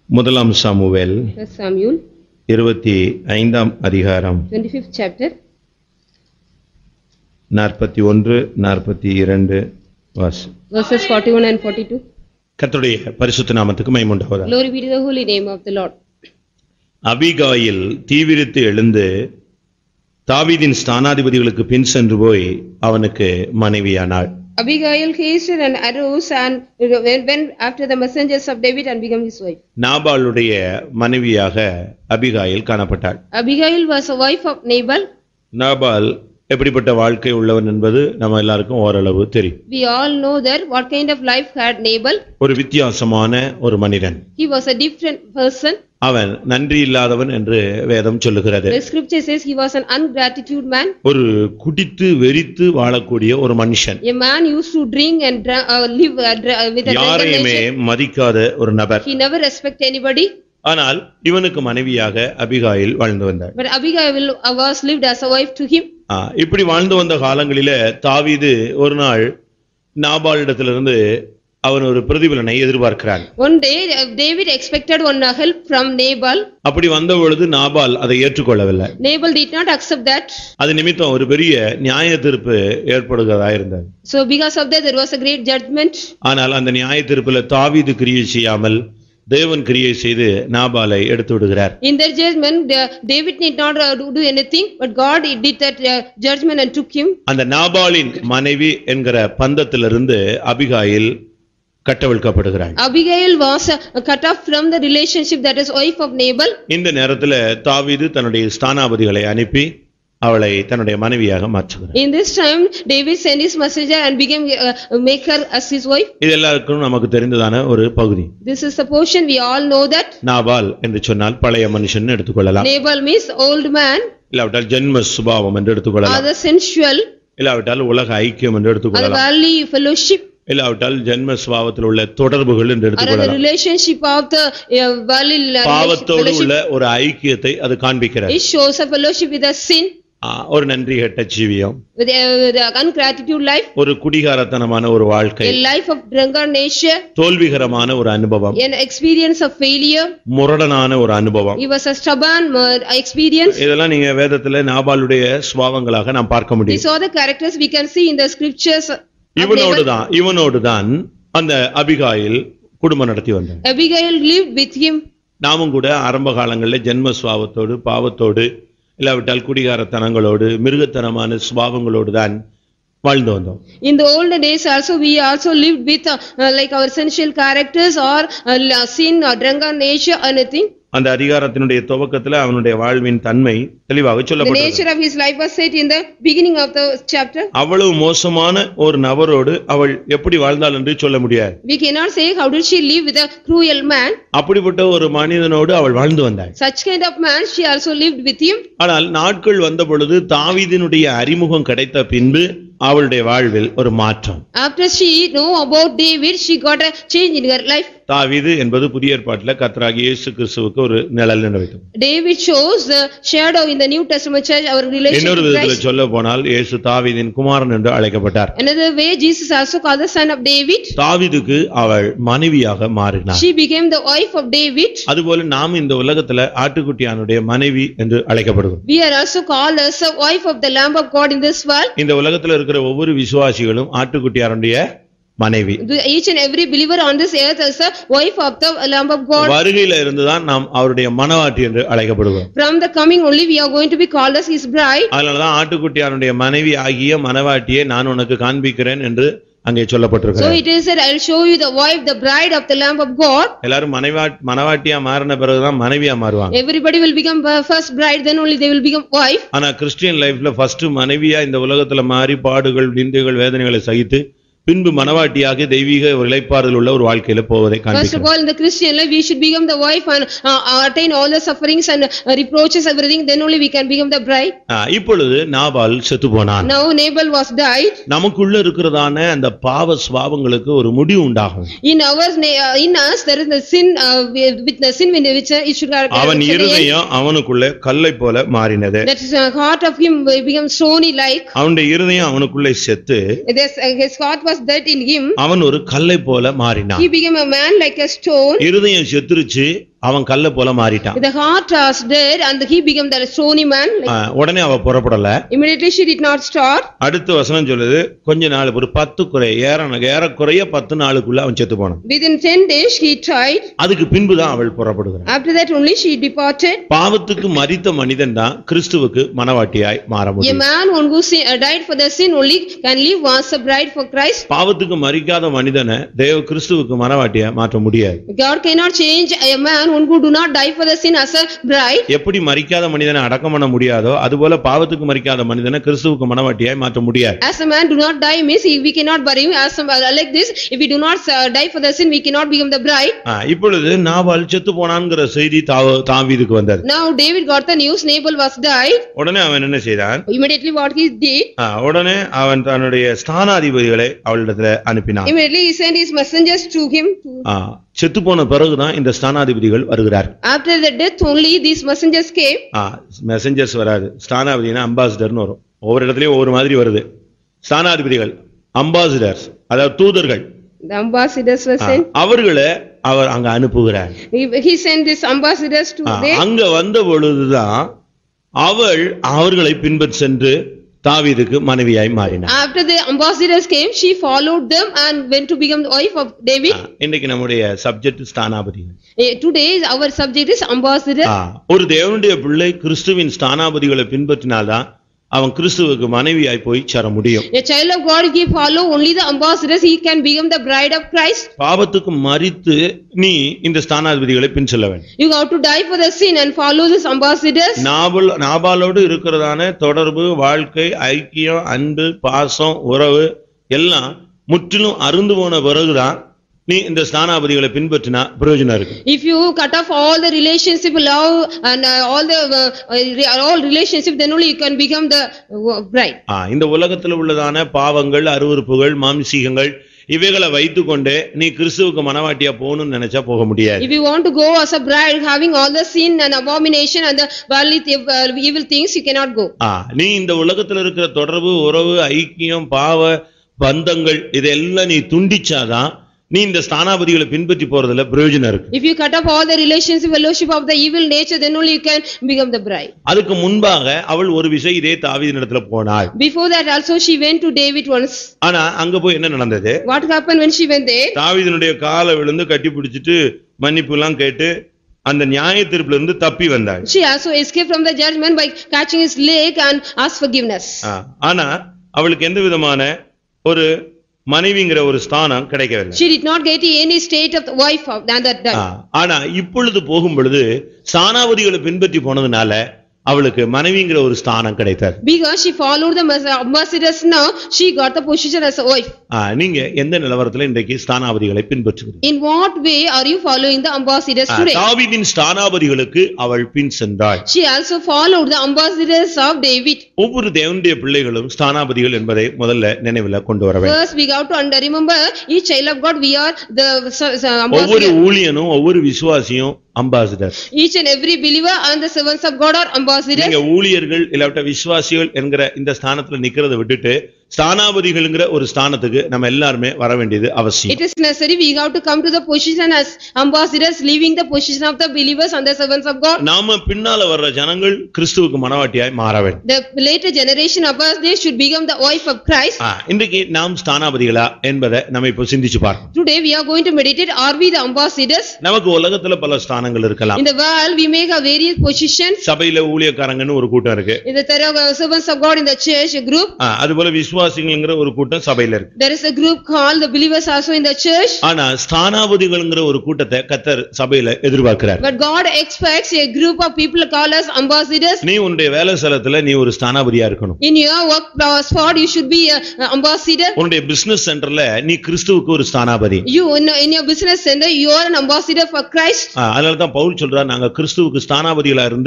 முதலாம் Samuel First Samuel, இருபத்தி ஐந்தாம் அதிகாரம் 25th chapter, நாற்பத்தி ஒன்று நாற்பத்தி இரண்டு வாஸ் verses 41 and 42. கர்த்தருடைய பரிசுத்த நாமத்துக்கு மைமுண்டாவதா Glory be to the holy name of the Lord. Abigail தீவிரித்து எழுந்து தாவீதின் ஸ்தானாதிபதிகளுக்கு பின் சென்று போய் அவனுக்கு மனைவியானாள் Abigail hasted and arose and went went after the messengers of David and became his wife. நாபாலுடைய மனைவியாக அபிகாயில் காணப்பட்டாள் Abigail was a wife of Nabal. Nabal எப்படிப்பட்ட வாழ்க்கை உள்ளவன் என்பது நம்ம எல்லாருக்கும் ஓரளவு தெரியும் We all know that what kind of life had Nabal. ஒரு வித்தியாசமான ஒரு மனிதன் He was a different person. அவன் நன்றி இல்லாதவன் என்று வேதம் சொல்லுகிறது The scripture says he was an ungratitude man. ஒரு குடித்து வெறித்து வாழக்கூடிய ஒரு மனுஷன் A man used to drink and dra- uh, live uh, dra- with a drunken யாரையுமே nature. மதிக்காத ஒரு நபர் He never respect anybody. ஆனால் இவனுக்கு மனைவியாக அபிகாயில் வாழ்ந்து வந்தார் But Abigail uh, was lived as a wife to him. ஆ, இப்படி வாழ்ந்து வந்த காலங்களிலே தாவீது ஒரு நாள் நாபாலிடத்திலிருந்து அவன் ஒரு பிரதிபலனை எதிர்பார்க்கிறான் One day uh, David expected one uh, help from Nabal. அப்படி வந்த பொழுது நாபால் அதை ஏற்றுக்கொள்ளவில்லை Nabal did not accept that. அது நிமித்தம் ஒரு பெரிய நியாய தீர்ப்பு ஏற்படுகிறதா இருந்தது So because of that, there was a great judgment. ஆனால் அந்த நியாய தீர்ப்புல தாவீது கிரியை செய்யாமல் தேவன் கிரியை செய்து நாபாலை எடுத்து விடுகிறார் In that judgment, uh, David need not uh, do do anything, but God he did that uh, judgment and took him. அந்த நாபாலின் மனைவி என்கிற பந்தத்திலிருந்து அபிகாயில் கட்டவிழ்க்கப்படுகிறாள் Abigail was uh, cut off from the relationship that is wife of Nabal. இந்த நேரத்துல தாவீது தன்னுடைய ஸ்தானாபதிகளை அனுப்பி அவளை தன்னுடைய மனைவியாக மாற்றுகிறார் In this time, David sent his messenger and became uh, make her as his wife. இது எல்லாருக்கும் நமக்கு தெரிந்ததான ஒரு பகுதி This is the portion, we all know that. Nabal என்று சொன்னால் பழைய மனுஷன் எடுத்துக்கொள்ளலாம் Nabal means old man, இல்லாவிட்டால் ஜென்ம சுபாவம் என்று எடுத்துக்கொள்ளலாம் other sensual, இல்லாவிட்டால் உலக ஐக்கியம் என்று other எடுத்துக்கொள்ளலாம் worldly fellowship, இல்லாவிட்டால் ஜென்ம சுபாவத்தில் உள்ள தொடர்புகள் என்று or the எடுத்துக்கொள்ளலாம் relationship of the uh, worldly uh, பாவத்தோடு fellowship. உள்ள ஒரு ஐக்கியத்தை அது காண்பிக்கிறது It shows a fellowship with a sin, ஆ, ஒரு நன்றி கெட்ட ஜீவியம் with a the ungratitude life, ஒரு குடிகாரத்தனமான ஒரு வாழ்க்கை a life of drunken nature, தோல்விகரமான ஒரு அனுபவம் an experience of failure. முரடனான ஒரு அனுபவம் It was a stubborn uh, experience. இதெல்லாம் நீங்க வேதத்துல நாபாலுடைய சுபாவங்களாக நாம் பார்க்க These முடியும் are the characters we can see in the scriptures. of இவனோடு Nabal. தான் இவனோடு தான் அந்த அபிகாயில் குடும்பம் நடத்தி வந்தான் Abigail lived with him. நாமும் கூட ஆரம்ப காலங்களில் ஜென்ம சுபாவத்தோடு பாவத்தோடு இல்லாவிட்டால் குடிகாரத்தனங்களோடு மிருகத்தனமான சுபாவங்களோடு தான் வாழ்ந்து வந்தோம் In the olden days also, we also lived with uh, uh, like our essential characters or uh, sin or drunken nature, anything. அந்த அதிகாரத்தினுடைய துவக்கத்துல அவனுடைய வாழ்வின் தன்மை தெளிவாக The சொல்லப்பட்டது nature of his life was said in the beginning of the chapter. அவ்வளவு மோசமான ஒரு நபரோடு அவள் எப்படி வாழ்ந்தாள் என்று சொல்ல முடியாது We cannot say how did she live with a cruel man. அப்படிப்பட்ட ஒரு மனிதனோடு அவள் வாழ்ந்து வந்தாள் Such kind of man, she also lived with him. ஆனால் நாட்கள் வந்த பொழுது தாவீதினுடைய அறிமுகம் கிடைத்த பின்பு அவளுடைய வாழ்வில் ஒரு மாற்றம் After she know about David, she got a change in her life. தாவீது என்பது புதிய ஏற்பாட்டில் கர்த்தராகிய இயேசு கிறிஸ்துவுக்கு ஒரு நிழல் நினைவிக்கும் David shows the shadow in the New Testament church, our relation இன்னொரு to விதத்துல Christ. சொல்ல போனால் இயேசு தாவீதின் குமாரன் என்று அழைக்கப்பட்டார் Another way, Jesus also called the son of David. தாவீதுக்கு அவள் மனைவியாக மாறினார் She became the wife of David. அதுபோல நாம் இந்த உலகத்துல ஆட்டுக்குட்டியானுடைய மனைவி என்று அழைக்கப்படுகிறோம் We are also called as a wife of the Lamb of God in this world. இந்த உலகத்துல இருக்கிற ஒவ்வொரு விசுவாசிகளும் ஆட்டுக்குட்டியாருடைய மனைவி The- Each and every believer on this earth is a wife of the Lamb of God. வருகையில இருந்துதான் நாம் அவருடைய மனவாட்டி என்று அழைக்கப்படுகிறோம் From the coming only, we are going to be called as his bride. அதனாலதான் ஆட்டுக்குட்டியானுடைய மனைவி ஆகிய மனவாட்டியை நான் உனக்கு காண்பிக்கிறேன் என்று அங்கே So சொல்லப்பட்டிருக்கிறது it is said, I'll show you the wife, the bride of the Lamb of God. எல்லாரும் மனைவா மனவாட்டியா மாறின பிறகுதான் மனைவியா மாறுவாங்க Everybody will become uh, first bride, then only they will become wife. ஆனா கிறிஸ்டியன் லைஃப்ல ஃபர்ஸ்ட் மனைவியா இந்த உலகத்துல மாறி பாடுகள் நிந்தைகள் வேதனைகளை சகித்து பின்பு மனவாட்டியாக தெய்வீக இளைப்பாறுதல் உள்ள ஒரு வாழ்க்கையில போவதை First of காண்பிக்கிறோம் all, in the Christian life, we should become the wife and uh, attain all the sufferings and uh, reproaches, everything, then only we can become the bride. ஆ, இப்பொழுது நாபால் செத்து போனான் Now Nabal was died. நமக்குள்ள இருக்கிறதான அந்த பாவ சுபாவங்களுக்கு ஒரு முடிவு உண்டாகும் In ours, na- uh, in us, there is the sin, uh, with the sin in which uh, it should have. அவன் இருதயம் அவனுக்குள்ள கல்லை போல மாறினது That is, uh, heart of him become stony like. அவனுடைய இருதயம் அவனுக்குள்ளே செத்து This, uh, his heart was dead in him. அவன் ஒரு கல்லை போல மாறினான் He became a man like a stone. இருதயம் செத்துருச்சு அவன் கல்ல போல மாறிட்டான் The heart was dead and he became the stony man. Like, ஆ, உடனே அவ புறப்படல Immediately she did not start. அடுத்த வசனம் சொல்லுது கொஞ்ச நாள் ஒரு பத்து குறை ஏற ஏறக்குறைய பத்து நாளுக்குள்ள அவன் செத்து போனான் Within ten days he tried. அதுக்கு பின்புதான் அவள் புறப்படுகிறான் After that only she departed. பாவத்துக்கு மரித்த மனிதன் தான் கிறிஸ்துவுக்கு மனவாட்டியாய் மாற A முடியும் man one who sin- uh, died for the sin only can live once a bride for Christ. பாவத்துக்கு மறிக்காத மனிதனை தேவ கிறிஸ்துவுக்கு மனவாட்டியா மாற்ற முடியாது God cannot change a man one who do not die for the sin as a bride. எப்படி மறிக்காத மனிதனை அடக்கம் பண்ண முடியாதோ அதுபோல பாவத்துக்கு மறிக்காத மனிதனை கிறிஸ்துவுக்கு மனவாட்டியாய் மாற்ற முடியாது As a man do not die means he- we cannot bury him as some, uh, like this. If we do not uh, die for the sin, we cannot become the bride. ஆ, இப்பொழுது நாபால் செத்து போனான்ங்கிற செய்தி தாவ தாவீதுக்கு வந்தது Now David got the news Nabal was died. உடனே அவன் என்ன செய்தான் Immediately what he did, ஆ, உடனே அவன் தன்னுடைய ஸ்தானாதிபதிகளை அவளிடத்துல அனுப்பினான் immediately he sent his messengers to him. to- ஆ, செத்து போன பிறகுதான் இந்த ஸ்தானாதிபதிகள் வருகிறார் After the death only these messengers came. Messengers வராது ஸ்தானாதிபதினா அம்பாசிடர்னு வரும் ஒவ்வொரு இடத்துலயும் ஒவ்வொரு மாதிரி வருது ஸ்தானாதிபதிகள் அம்பாசிடர்ஸ் அதாவது தூதர்கள் The ambassadors were ah, sent. அவர்களை அவர் அங்க அனுப்புகிறார் He he sent these ambassadors to ah, them. அங்க வந்த பொழுதுதான் அவள் அவர்களை பின்பற்றி சென்று தாவீதுக்கு மனைவியாய் மாறினார் After the ambassadors came, she followed them and went to become the wife of David. ஆ, இன்னைக்கு நம்முடைய சப்ஜெக்ட் ஸ்தானாபதிகள் Eh, Today our subject is ambassador. ஆ, ஒரு தேவனுடைய பிள்ளை கிறிஸ்துவின் ஸ்தானாபதிகளை பின்பற்றினால்தான் அவன் கிறிஸ்துவுக்கு மனைவியாய் போய் சேர முடியும் A child of God, if he follow only the ambassadors, he can become the bride of Christ. பாவத்துக்கு மறித்து நீ இந்த ஸ்தானாதிபதிகளை பின் செல்ல வேண்டும் You have to die for the sin and follow these ambassadors. Nabal நாபாலோடு இருக்கிறதான தொடர்பு வாழ்க்கை ஐக்கியம் அன்பு பாசம் உறவு எல்லாம் முற்றிலும் அருந்து போன பிறகுதான் நீ இந்த ஸ்தானாபதிகளை பின்பற்றினா பிரயோஜனம் இருக்கு If you cut off all the relationship, love and uh, all the, uh, uh, re- all relationship, then only you can become the uh, bride. ஆ, இந்த உலகத்துல உள்ளதான பாவங்கள் அருவருப்புகள் மாம்சீகங்கள் இவைகளை வைத்துக்கொண்டே நீ கிறிஸ்துவுக்கு மனவாட்டியா போகணும்னு நினைச்சா போக முடியாது If you want to go as a bride, having all the sin and abomination and the worldly thi- uh, evil things, you cannot go. ஆ, நீ இந்த உலகத்துல இருக்கிற தொடர்பு உறவு ஐக்கியம் பாவ பந்தங்கள் இதெல்லாம் நீ துண்டிச்சாதான் நீ இந்த ஸ்தானாபதிகளை பின்பற்றி போறதுல பிரயோஜனம் இருக்கு If you cut off all the relationship, fellowship of the evil nature, then only you can become the bride. அதுக்கு முன்பாக அவள் ஒரு விஷயம் இதே தாவீதினிடத்துல போனாள் Before that also, she went to David once. ஆனா அங்க போய் என்ன நடந்தது What happened when she went there? தாவீதினுடைய காலை விழுந்து கட்டி பிடிச்சிட்டு மன்னிப்பு எல்லாம் கேட்டு அந்த நியாய தீர்ப்புல இருந்து தப்பி வந்தாள் She also escaped from the judgment by catching his leg and asked forgiveness. ஆ, ஆனா அவளுக்கு எந்த விதமான ஒரு மனைவிங்கிற ஒரு ஸ்தானம் கிடைக்கவில்லை She did not get any state of the wife of than that ah, done. ஆனா இப்பொழுது போகும் பொழுது ஸ்தானாபதிகளை பின்பற்றி போனதுனால அவளுக்கு மனைவிங்கிற ஒரு ஸ்தானம் கிடைத்தது Because she followed the mas- ambassadors now, she got the position as a wife. ஆ, நீங்க எந்த நிலவரத்துல இன்றைக்கு ஸ்தானாபதிகளை பின்பற்றுகிறீங்க In what way are you following the ambassadors ah, today? தாவீதின் ஸ்தானாபதிகளுக்கு அவள் பின் சென்றாள் She also followed the ambassadors of David. ஒவ்வொரு தேவனுடைய பிள்ளைகளும் ஸ்தானாபதிகள் என்பதை முதல்ல நினைவுல கொண்டு வர வேண்டும் First, we got to under- remember, each child of God, we are the s- s- ஒவ்வொரு ambassador. ஊழியனும் ஒவ்வொரு விசுவாசியும் ambassador Each and every believer and the servants of God are ambassadors. நீங்க ஊழியர்கள் இல்லாவிட்ட விசுவாசிகள் என்கிற இந்த ஸ்தானத்துல நிக்கிறதை விட்டுட்டு ஸ்தானாபதிகள்ங்கிற ஒரு ஸ்தானத்துக்கு நம்ம எல்லாருமே வர வேண்டியது அவசியம் It is necessary, we have to come to the position as ambassadors, leaving the position of the believers and the servants of God. நாம பின்னால வர்ற ஜனங்கள் கிறிஸ்துவுக்கு மனவாட்டியாய் மாற வேண்டும் The later generation of us, they should become the wife of Christ. ஆ, இன்றைக்கு நாம் ஸ்தானாபதிகளா என்பதை நம்ம இப்போ சிந்திச்சு பார்க்கணும் Today, we are going to meditate, are we the ambassadors? நமக்கு உலகத்துல பல ஸ்தானங்கள் இருக்கலாம் In the world, we may have various positions. சபையில ஊழியக்காரங்கன்னு ஒரு கூட்டம் இருக்கு In the there are servants of God in the church, a group. ஆ, அதுபோல விசுவாசிகள்ங்கிற ஒரு கூட்டம் சபையில இருக்கு There is a group called the believers also in the church. ஆனா ஸ்தானாபதிகள்ங்கிற ஒரு கூட்டத்தை கத்தர் சபையில எதிர்பார்க்கிறார் But God expects a group of people called as ambassadors. நீ உன்னுடைய வேலை ஸ்தலத்துல நீ ஒரு ஸ்தானாபதியா இருக்கணும் In your work spot, you should be a a ambassador. உன்னுடைய பிசினஸ் சென்டர்ல நீ கிறிஸ்துவுக்கு ஒரு ஸ்தானாபதி You, in in your business center, you are an ambassador for Christ. ஆ, அதனாலதான் பவுல் சொல்றார் நாங்க கிறிஸ்துவுக்கு ஸ்தானாபதிகளா இருந்து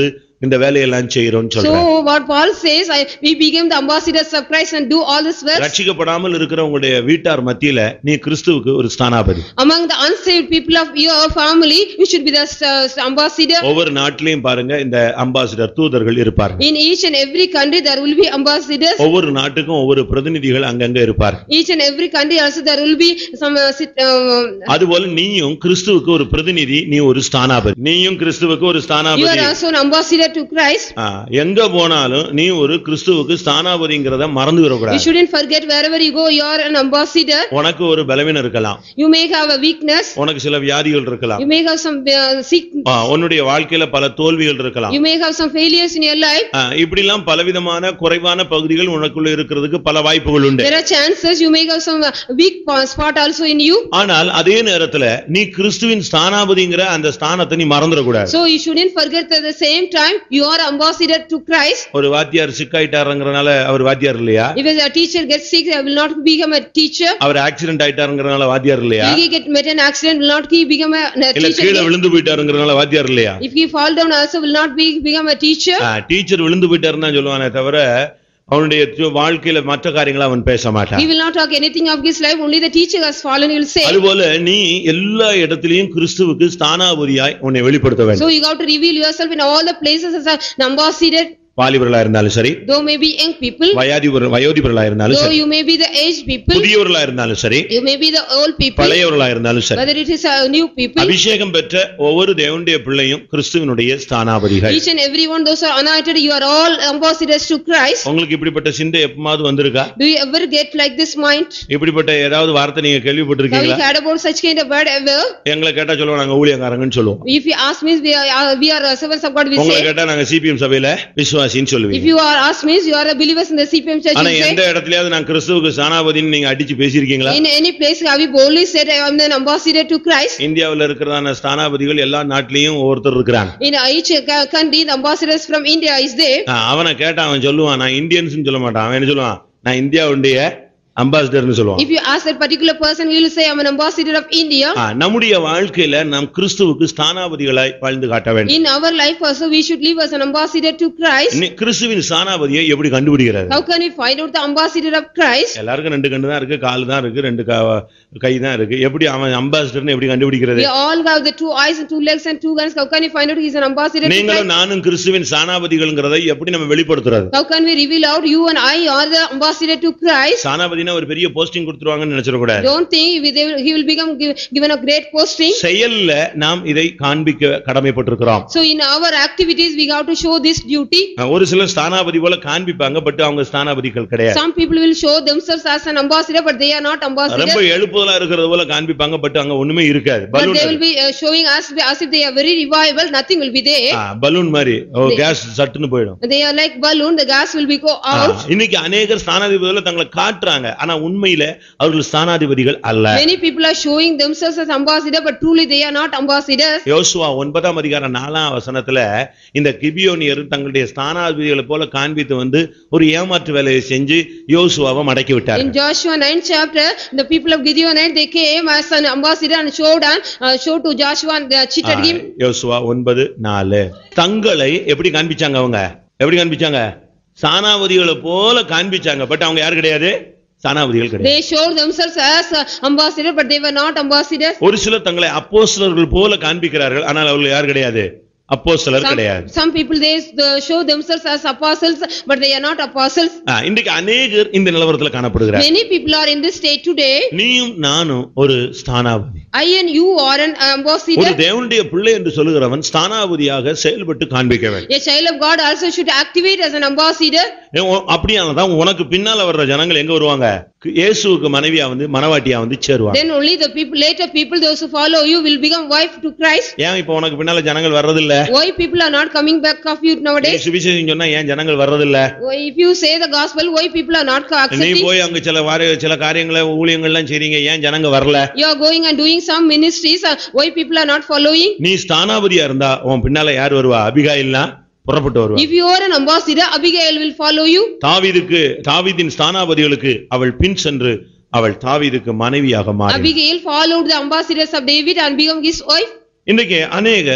இந்த வேலையெல்லாம் செய்யறோம்னு சொல்றேன் So what Paul says, I- we became the ambassadors of Christ and do all this work. ரட்சிக்கப்படாமல் இருக்கிற உங்களுடைய வீட்டார் மத்தியில நீ கிறிஸ்துவுக்கு ஒரு ஸ்தானாபதி Among the unsaved people of your family, you should be the uh, ambassador. ஒவ்வொரு நாட்டிலையும் பாருங்க இந்த அம்பாசிடர் தூதர்கள் இருப்பார்கள் In each and every country, there will be ambassadors. ஒவ்வொரு நாட்டுக்கும் ஒவ்வொரு பிரதிநிதிகள் அங்கங்க இருப்பார் Each and every country also there will be some, uh, sit- uh, அதுபோல நீயும் கிறிஸ்துவுக்கு ஒரு பிரதிநிதி நீ ஒரு ஸ்தானாபதி நீயும் கிறிஸ்துவுக்கு ஒரு you are ஸ்தானாபதி also an ambassador to Christ. ஆ, எங்க போனாலும் நீ ஒரு கிறிஸ்துவுக்கு ஸ்தானாபதிங்கிறத மறந்து You விடக்கூடாது shouldn't forget wherever you go, you are an ambassador. உனக்கு ஒரு பலவீனம் இருக்கலாம் You may have a weakness, உனக்கு சில வியாதிகள் இருக்கலாம் you may have some uh, sick, ஆ, உன்னுடைய வாழ்க்கையில பல தோல்விகள் இருக்கலாம் you may have some failures in your life. ஆ, இப்படிலாம் பலவிதமான குறைவான பகுதிகள் உனக்குள்ள இருக்கிறதுக்கு பல வாய்ப்புகள் உண்டு There are chances, you may have some uh, weak pa- spot also in you. ஆனால் அதே நேரத்துல நீ கிறிஸ்துவின் ஸ்தானாபதிங்கிற அந்த ஸ்தானத்தை நீ மறந்துடக்கூடாது So you shouldn't forget at the same time, you are ambassador to Christ. ஒரு வாத்தியார் சிக்காயிட்டாருங்கிறனால அவர் வாத்தியார் இல்லையா If a teacher gets sick, I will not become a teacher. அவர் ஆக்சிடென்ட் ஆயிட்டாருங்கிறனால வாத்தியார் இல்லையா If he get met an accident, will not he become a a இல்ல teacher. கீழே again? விழுந்து போயிட்டாருங்கிறனால வாத்தியார் இல்லையா If he fall down also will not be become a teacher. Teacher விழுந்து போயிட்டாருன்னு தான் சொல்லுவானே தவிர அவனுடைய து- வாழ்க்கையில மற்ற காரியங்களை அவன் பேச He மாட்டான் will not talk anything of his life, only the teacher has fallen, he will say. அதுபோல நீ எல்லா இடத்திலையும் கிறிஸ்துவுக்கு ஸ்தானாபதியாய் உன்னை வெளிப்படுத்த வேண்டும் So you got to reveal yourself in all the places as an ambassador, வாலிபர்களா இருந்தாலும் சரி though may be young people, வயாதிபர் வயோதிபர்களா இருந்தாலும் though சரி you may be the aged people, புதியவர்களா இருந்தாலும் சரி you may be the old people, பழையவர்களா இருந்தாலும் சரி whether it is a new people. அபிஷேகம் பெற்ற ஒவ்வொரு தேவனுடைய பிள்ளையும் கிறிஸ்துவனுடைய ஸ்தானாபதிகள் Each and every one, those are anointed, you are all ambassadors to Christ. உங்களுக்கு இப்படிப்பட்ட சிந்தை எப்பமாவது வந்திருக்கா Do you ever get like this mind? இப்படிப்பட்ட ஏதாவது வார்த்தை நீங்க Have you கேள்விப்பட்டிருக்கீங்களா heard about such kind of word ever? எங்களை கேட்டா சொல்லுவோம் நாங்க ஊழியக்காரங்கன்னு சொல்லுவோம் If you ask me, we are, uh, we are uh, servants of God, we உங்களை say. கேட்டா நாங்க சிபிஎம் சபையில விசுவாசின்னு If சொல்லுவீங்க you are asked me, you are a believers in the CPM church, ஆனா you எந்த say. இடத்துலயாவது நான் கிறிஸ்துவுக்கு ஸ்தானாபதின்னு நீங்க அடிச்சு பேசியிருக்கீங்களா In any place, have you boldly said, I am an ambassador to Christ? இந்தியாவுல இருக்கிறதான ஸ்தானாபதிகள் எல்லா நாட்டிலையும் ஒவ்வொருத்தர் இருக்கிறாங்க In each ca- country, the ambassadors from India is there. ஆ, அவனை கேட்டா அவன் சொல்லுவான் நான் இந்தியன்ஸ் சொல்ல மாட்டான் அவன் என்ன சொல்லுவான் நான் இந்தியாவுடைய அம்பாசிடர்னு சொல்லுவான் If you ask that particular person, he will say, I am an ambassador of India. ஆ, நம்முடைய வாழ்க்கையில நாம் கிறிஸ்துவுக்கு ஸ்தானாபதிகளாய் வாழ்ந்து காட்ட வேண்டும் In our life also, we should live as an ambassador to Christ. நீ கிறிஸ்துவின் ஸ்தானாபதியை எப்படி கண்டுபிடிக்கிறது How can we find out the ambassador of Christ? எல்லாருக்கும் ரெண்டு கண்ணு தான் இருக்கு கால் தான் இருக்கு ரெண்டு கா- கை தான் இருக்கு எப்படி அவன் அம்பாசிடர்னு எப்படி கண்டுபிடிக்கிறது We all have the two eyes and two legs and two guns. How can we find out he is an ambassador to நீங்களும் Christ? நானும் கிறிஸ்துவின் ஸ்தானாபதிகள்ங்கிறதை எப்படி நம்ம வெளிப்படுத்துறது How can we reveal out you and I are the ambassador to Christ? ஸ்தானாபதினா ஒரு பெரிய posting கொடுத்துருவாங்கன்னு நினைச்சிடக்கூடாது Don't think we- they will- he will become giv- given a great posting. செயல்ல நாம் இதை காண்பிக்க கடமைப்பட்டிருக்கிறோம் So in our activities, we have to show this duty. ஒரு சிலர் ஸ்தானாபதி போல காண்பிப்பாங்க பட் அவங்க ஸ்தானாபதிகள் கிடையாது Some people will show themselves as an ambassador, but they are not ரொம்ப ambassador. எழுப்புதலா இருக்கிறது போல காண்பிப்பாங்க பட் அங்க ஒண்ணுமே இருக்காது But balloon they will be uh, showing us as if they are very revival, nothing will be there. Balloon மாதிரி gas சட்டுன்னு போயிடும் They are like balloon, the gas will be go ah, out. இன்னைக்கு அநேகர் ஸ்தானாதிபதிகளை தங்களை காட்டுறாங்க ஆனா உண்மையில அவர்கள் ஸ்தானாதிபதிகள் அல்ல Many people are showing themselves as ambassador, but truly they are not ambassadors. யோசுவா ஒன்பதாம் அதிகாரம் நாலாம் வசனத்துல இந்த கிபியோனியர் தங்களுடைய ஸ்தானாதிபதிகளை போல காண்பித்து வந்து ஒரு ஏமாற்று வேலையை செஞ்சு யோசுவாவை மடக்கி விட்டார் In Joshua nine chapter, the people of Gideonite, they came as an ambassador and showed and uh, showed to Joshua and they cheated him. யோசுவா ஒன்பது நாலு தங்களை எப்படி காண்பிச்சாங்க அவங்க எப்படி காண்பிச்சாங்க சானாவதிகளை போல காண்பிச்சாங்க பட் அவங்க யாரு கிடையாது சானாவதிகள் கிடையாது They showed themselves as uh, ambassador, but they were not ambassadors. ஒரு சிலர் தங்களை அப்போஸ்தலர்கள் போல காண்பிக்கிறார்கள் ஆனால் அவர்கள் யார் கிடையாது அப்போஸ்தலர் Some, கிடையாது some people, they uh, show themselves as apostles, but they are not apostles. ஆ, இன்றைக்கு அநேகர் இந்த நிலவரத்துல காணப்படுகிறார் Many people are in this state today. நீயும் நானும் ஒரு ஸ்தானாபதி I and you are an ஒரு ambassador. தேவனுடைய பிள்ளை என்று சொல்லுகிறவன் ஸ்தானாபதியாக செயல்பட்டு காண்பிக்க வேண்டும் A child of God also should activate as an ambassador. ஏன் உ- அப்படியானதான் உனக்கு பின்னால வர்ற ஜனங்கள் எங்க வருவாங்க கு- இயேசுவுக்கு மனைவியா வந்து மனவாட்டியா வந்து சேருவாங்க Then only the people, later people, those who follow you will become wife to Christ. ஏன் இப்ப உனக்கு பின்னால ஜனங்கள் வர்றதில்ல Why people are not coming back of you நீ nowadays? சுவிசேஷம் சொன்னா ஏன் ஜனங்கள் வர்றதில்ல Why, If you say the gospel, why people are not நீ accepting? போய் அங்க சில வார சில காரியங்களை ஊழியங்கள்லாம் செய்றீங்க ஏன் ஜனங்க வரல You are going and doing some ministries, uh, why people are not following? நீ ஸ்தானாபதியா இருந்தா உன் பின்னால யார் வருவா அபிகாயில்னா புறப்பட்டு வருவா If you are an ambassador, Abigail will follow you. தாவீதுக்கு தாவீதின் ஸ்தானாபதிகளுக்கு அவள் பின் சென்று அவள் தாவீதுக்கு மனைவியாக மாறி Abigail followed the ambassadors of David and become his wife. இன்றைக்கு அநேகர்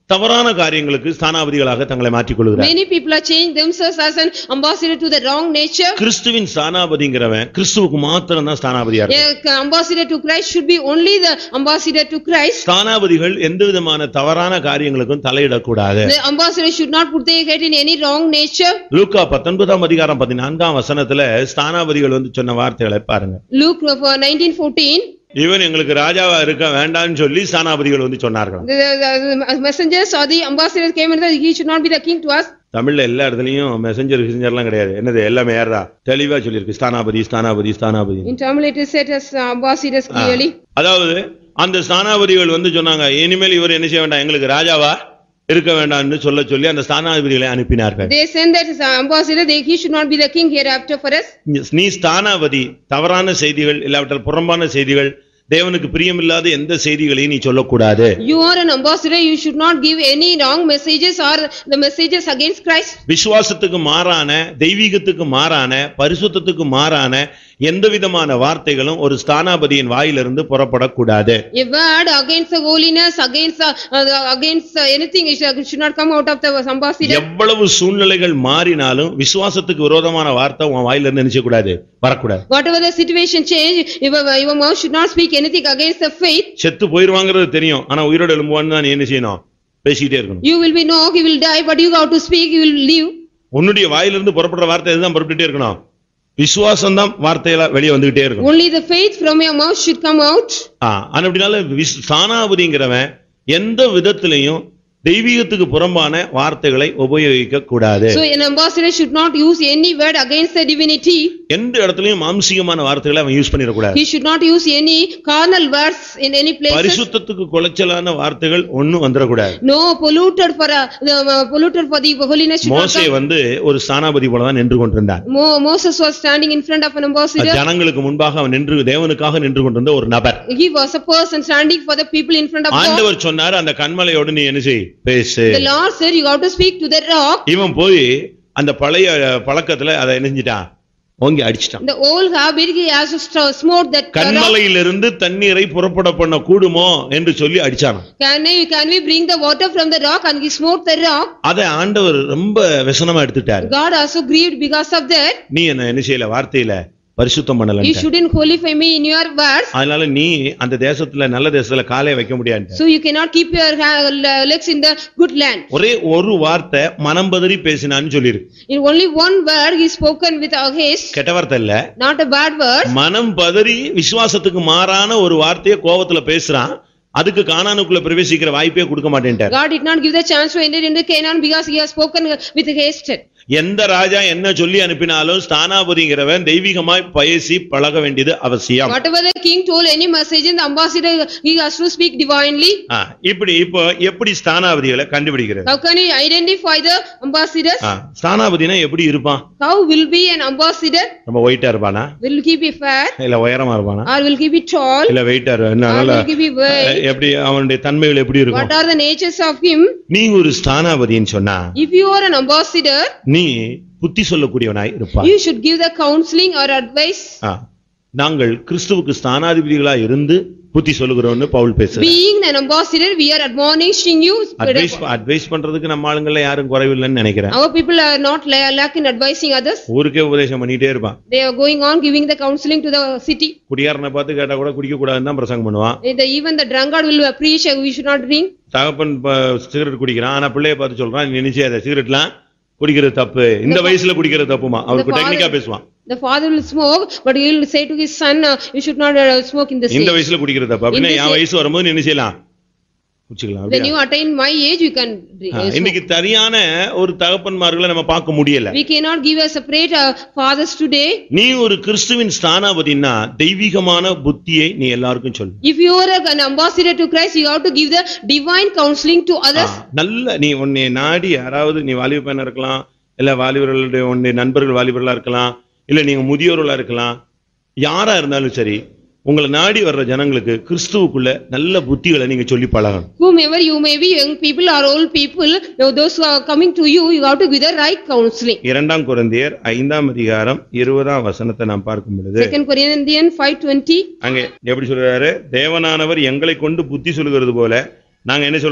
தவறான காரியங்களுக்கு ஸ்தானாபதிகளாக தங்களை மாற்றிக் கொள்கிறார் Many people are changing themselves as an ambassador to the wrong nature. கிறிஸ்துவின் ஸ்தானாபதிங்கிறவன் கிறிஸ்துவுக்கு மாத்திரம் தான் ஸ்தானாபதியா இருக்கான் A ambassador to Christ should be only the ambassador to Christ. ஸ்தானாபதிகள் எந்த விதமான தவறான காரியங்களுக்கும் தலையிடக்கூடாது The ambassador should not put their head in any wrong nature. லூக்கா பத்தொன்பதாம் அதிகாரம் பதினான்காம் வசனத்துல ஸ்தானாபதிகள் வந்து சொன்ன வார்த்தைகளை பாருங்க Luke uh, nineteen fourteen, இவன் எங்களுக்கு ராஜாவா இருக்க வேண்டாம்னு சொல்லி ஸ்தானாபதிகள் வந்து சொன்னார்கள் the the messengers or the ambassadors came and said, he should not be the king to us. தமிழ்ல எல்லா இடத்துலயும் மெசஞ்சர் மெசஞ்சர்லாம் கிடையாது என்னது எல்லாமே யாரா தெளிவா சொல்லியிருக்கு ஸ்தானாபதி ஸ்தானாபதி ஸ்தானாபதி In Tamil it is said as ambassadors clearly. அதாவது அந்த ஸ்தானாபதிகள் வந்து சொன்னாங்க இனிமேல் இவர் என்ன செய்ய வேண்டாம் எங்களுக்கு ராஜாவா இருக்க வேண்டாம்னு சொல்ல சொல்லி அந்த ஸ்தானாபதிகளை அனுப்பினார்கள் They send that as an ambassador, they, he should not be the king hereafter for us. நீ ஸ்தானாபதி தவறான செய்திகள் இல்லாவிட்டால் புறம்பான செய்திகள் தேவனுக்கு பிரியமில்லாத எந்த செய்திகளையும் நீ சொல்லக்கூடாது You are an ambassador, you should not give any wrong messages or the messages against Christ. விசுவாசத்துக்கு மாறான தெய்வீகத்துக்கு மாறான பரிசுத்தத்துக்கு மாறான எந்த விதமான வார்த்தைகளும் ஒரு ஸ்தானாபதியின் வாயிலிருந்து புறப்படக்கூடாது A word against the holiness, against, uh, uh, against uh, anything, it should should not come out of the ambassador. எவ்வளவு சூழ்நிலைகள் மாறினாலும் விசுவாசத்துக்கு விரோதமான வார்த்தை உன் வாயிலிருந்து நினைச்ச கூடாது வரக்கூடாது Whatever the situation change, your, your mouth should not speak anything against the faith. செத்து போயிருவாங்கிறது தெரியும் ஆனா உயிரோடு எழும்புவான்னு தான் நீ என்ன செய்யணும் பேசிக்கிட்டே இருக்கணும் You will be no, he will die, but you have to speak, you will live. உன்னுடைய வாயிலிருந்து புறப்படுற வார்த்தை இதுதான் புறப்பட்டுட்டே இருக்கணும் விசுவாசம் தான் வார்த்தையில வெளியே வந்துகிட்டே இருக்கணும் Only the faith from your mouth should come out. ஆ, ஆனா அப்படினால விஸ்- ஸ்தானாபதிங்கிறவன் எந்த விதத்திலையும் தெய்வீகத்துக்கு புறம்பான வார்த்தைகளை உபயோகிக்க கூடாது So an ambassador should not use any word against the divinity. எந்த இடத்துலயும் மாம்சீகமான வார்த்தைகளை அவன் யூஸ் பண்ணிடக்கூடாது He should not use any carnal words in any places. பரிசுத்தத்துக்கு குலைச்சலான வார்த்தைகள் ஒண்ணும் வந்துடக்கூடாது No polluted for, uh, the, uh, polluted for the holiness should not மோசே come. வந்து ஒரு ஸ்தானாபதி போலதான் நின்று கொண்டிருந்தான் Mo- Moses was standing in front of an ambassador. ஜனங்களுக்கு முன்பாக அவன் நின்று தேவனுக்காக நின்று கொண்டிருந்த ஒரு நபர் He was a person standing for the people in front of God. ஆண்டவர் சொன்னார் அந்த கண்மலையோடு நீ என்ன செய் பேசு The Lord said, you have to speak to the rock. இவன் போய் அந்த பழைய பழக்கத்துல அதை நினைஞ்சிட்டான் ஓங்கி அடிச்சிட்டான் The old habit, he has to st- smote that rock. கண்மலையிலிருந்து தண்ணீரை புறப்பட பண்ண கூடுமோ என்று சொல்லி அடிச்சான் Can we, can we bring the water from the rock and he smote the rock? அதை ஆண்டவர் ரொம்ப விசனமா எடுத்துட்டாரு God also grieved because of that. நீ என்ன என்ன செய்யல வார்த்தையில பரிசுத்தம் பண்ணல You shouldn't qualify me in your words. அதனால நீ அந்த தேசத்துல நல்ல தேசத்துல காலை வைக்க முடியாது So you cannot keep your ha- legs in the good land. ஒரே ஒரு வார்த்தை மனம் பதறி பேசினான்னு சொல்லிருக்கு In only one word he spoken with a haste, கெட்ட வார்த்தை இல்ல not a bad word. மனம் பதறி விசுவாசத்துக்கு மாறான ஒரு வார்த்தையை கோவத்துல பேசுறான் அதுக்கு கானானுக்குள்ள பிரவேசிக்கிற வாய்ப்பே கொடுக்க மாட்டேன்ட்டார் God did not give the chance to enter into Canaan because he has spoken with haste. எந்த ராஜா என்ன சொல்லி அனுப்பினாலும் ஸ்தானாபதிங்கிறவன் தெய்வீகமாய் பேசி பழக வேண்டியது அவசியம் Whatever the king told any message in the ambassador, he has to speak divinely. ஆ, இப்படி இப்போ எப்படி ஸ்தானாபதிகளை கண்டுபிடிக்கிறது How can you identify the ambassadors? ஆ, ஸ்தானாபதினா எப்படி இருப்பான் How will be an ambassador? ரொம்ப ஒயிட்டா இருப்பானா Will he be fair இல்ல உயரமா இருப்பானா or will he be tall இல்ல வெயிட்டா என்ன or நல்ல will he be wide? எப்படி அவனுடைய தன்மைகள் எப்படி What இருக்கும் are the natures of him? நீ ஒரு ஸ்தானாபதின்னு சொன்னா If you are an ambassador, நீ புத்தி சொல்லக்கூடியவனாய் இருப்பா you should give the counseling or advice. ஆ, நாங்கள் கிறிஸ்துவுக்கு ஸ்தானாதிபதிகளா இருந்து புத்தி சொல்லுகிறோம்னு பவுல் பேசுறார் Being an ambassador, we are admonishing you. Advice advice பண்றதுக்கு நம்ம ஆளுங்கள்ல யாரும் குறைவில்லைன்னு நினைக்கிறேன் Our people are not la- lack in advising others. ஊருக்கே உபதேசம் பண்ணிட்டே இருப்பான் They are going on giving the counseling to the city. குடியாரனை பார்த்து கேட்டா கூட குடிக்க கூடாதுன்னு தான் பிரசங்கம் பண்ணுவான் The- Even the drunkard will preach, uh, we should not drink. தகப்பன் ப- சிகரெட் குடிக்கிறான் ஆனா பிள்ளைய பார்த்து சொல்றான் நீ நினைச்சே அதை சிகரெட்லாம் குடிக்கிறது தப்பு இந்த வயசுல குடிக்கிறது தப்புமா அவருக்கு father- டெக்னிக்கா பேசுவான் The father will smoke, but he will say to his son, uh, you should not uh, smoke in the இந்த same. வயசுல குடிக்கிறது தப்பு அப்படின்னா இந்த என் சே- வயசு வரும்போது நீ என்ன செய்யலாம் குடிச்சுக்கலாம் When you அப்படியா? attain my age, you can drink. Ah, uh, smoke. இன்னைக்கு சரியான ஒரு தகப்பன்மார்களை நம்ம பார்க்க முடியல We cannot give a separate uh, fathers today. நீ ஒரு கிறிஸ்துவின் ஸ்தானாபதினா தெய்வீகமான புத்தியை நீ எல்லாருக்கும் சொல்லு If you are an ambassador to Christ, you have to give the divine counseling to ah, others. நல்ல நீ உன்னை நாடி யாராவது நீ வாலிப பையனா இருக்கலாம் இல்ல வாலிபர்களுடைய உன்னுடைய நண்பர்கள் வாலிபர்களா இருக்கலாம் இல்ல நீங்க முதியோர்களா இருக்கலாம் யாரா இருந்தாலும் சரி உங்களை நாடி வர்ற ஜனங்களுக்கு கிறிஸ்துவுக்குள்ள நல்ல புத்திகளை நீங்க சொல்லி பழகணும் Whomever you may be, young people or old people, now those who are coming to you, you have to give the right counseling. இரண்டாம் குருந்தியர் ஐந்தாம் அதிகாரம் இருபதாம் வசனத்தை நாம் பார்க்கும் பொழுது Second Corinthians five twenty, அங்க எப்படி சொல்றாரு தேவனானவர் எங்களை கொண்டு புத்தி சொல்கிறது போல நாங்க என்ன சொல்றோம்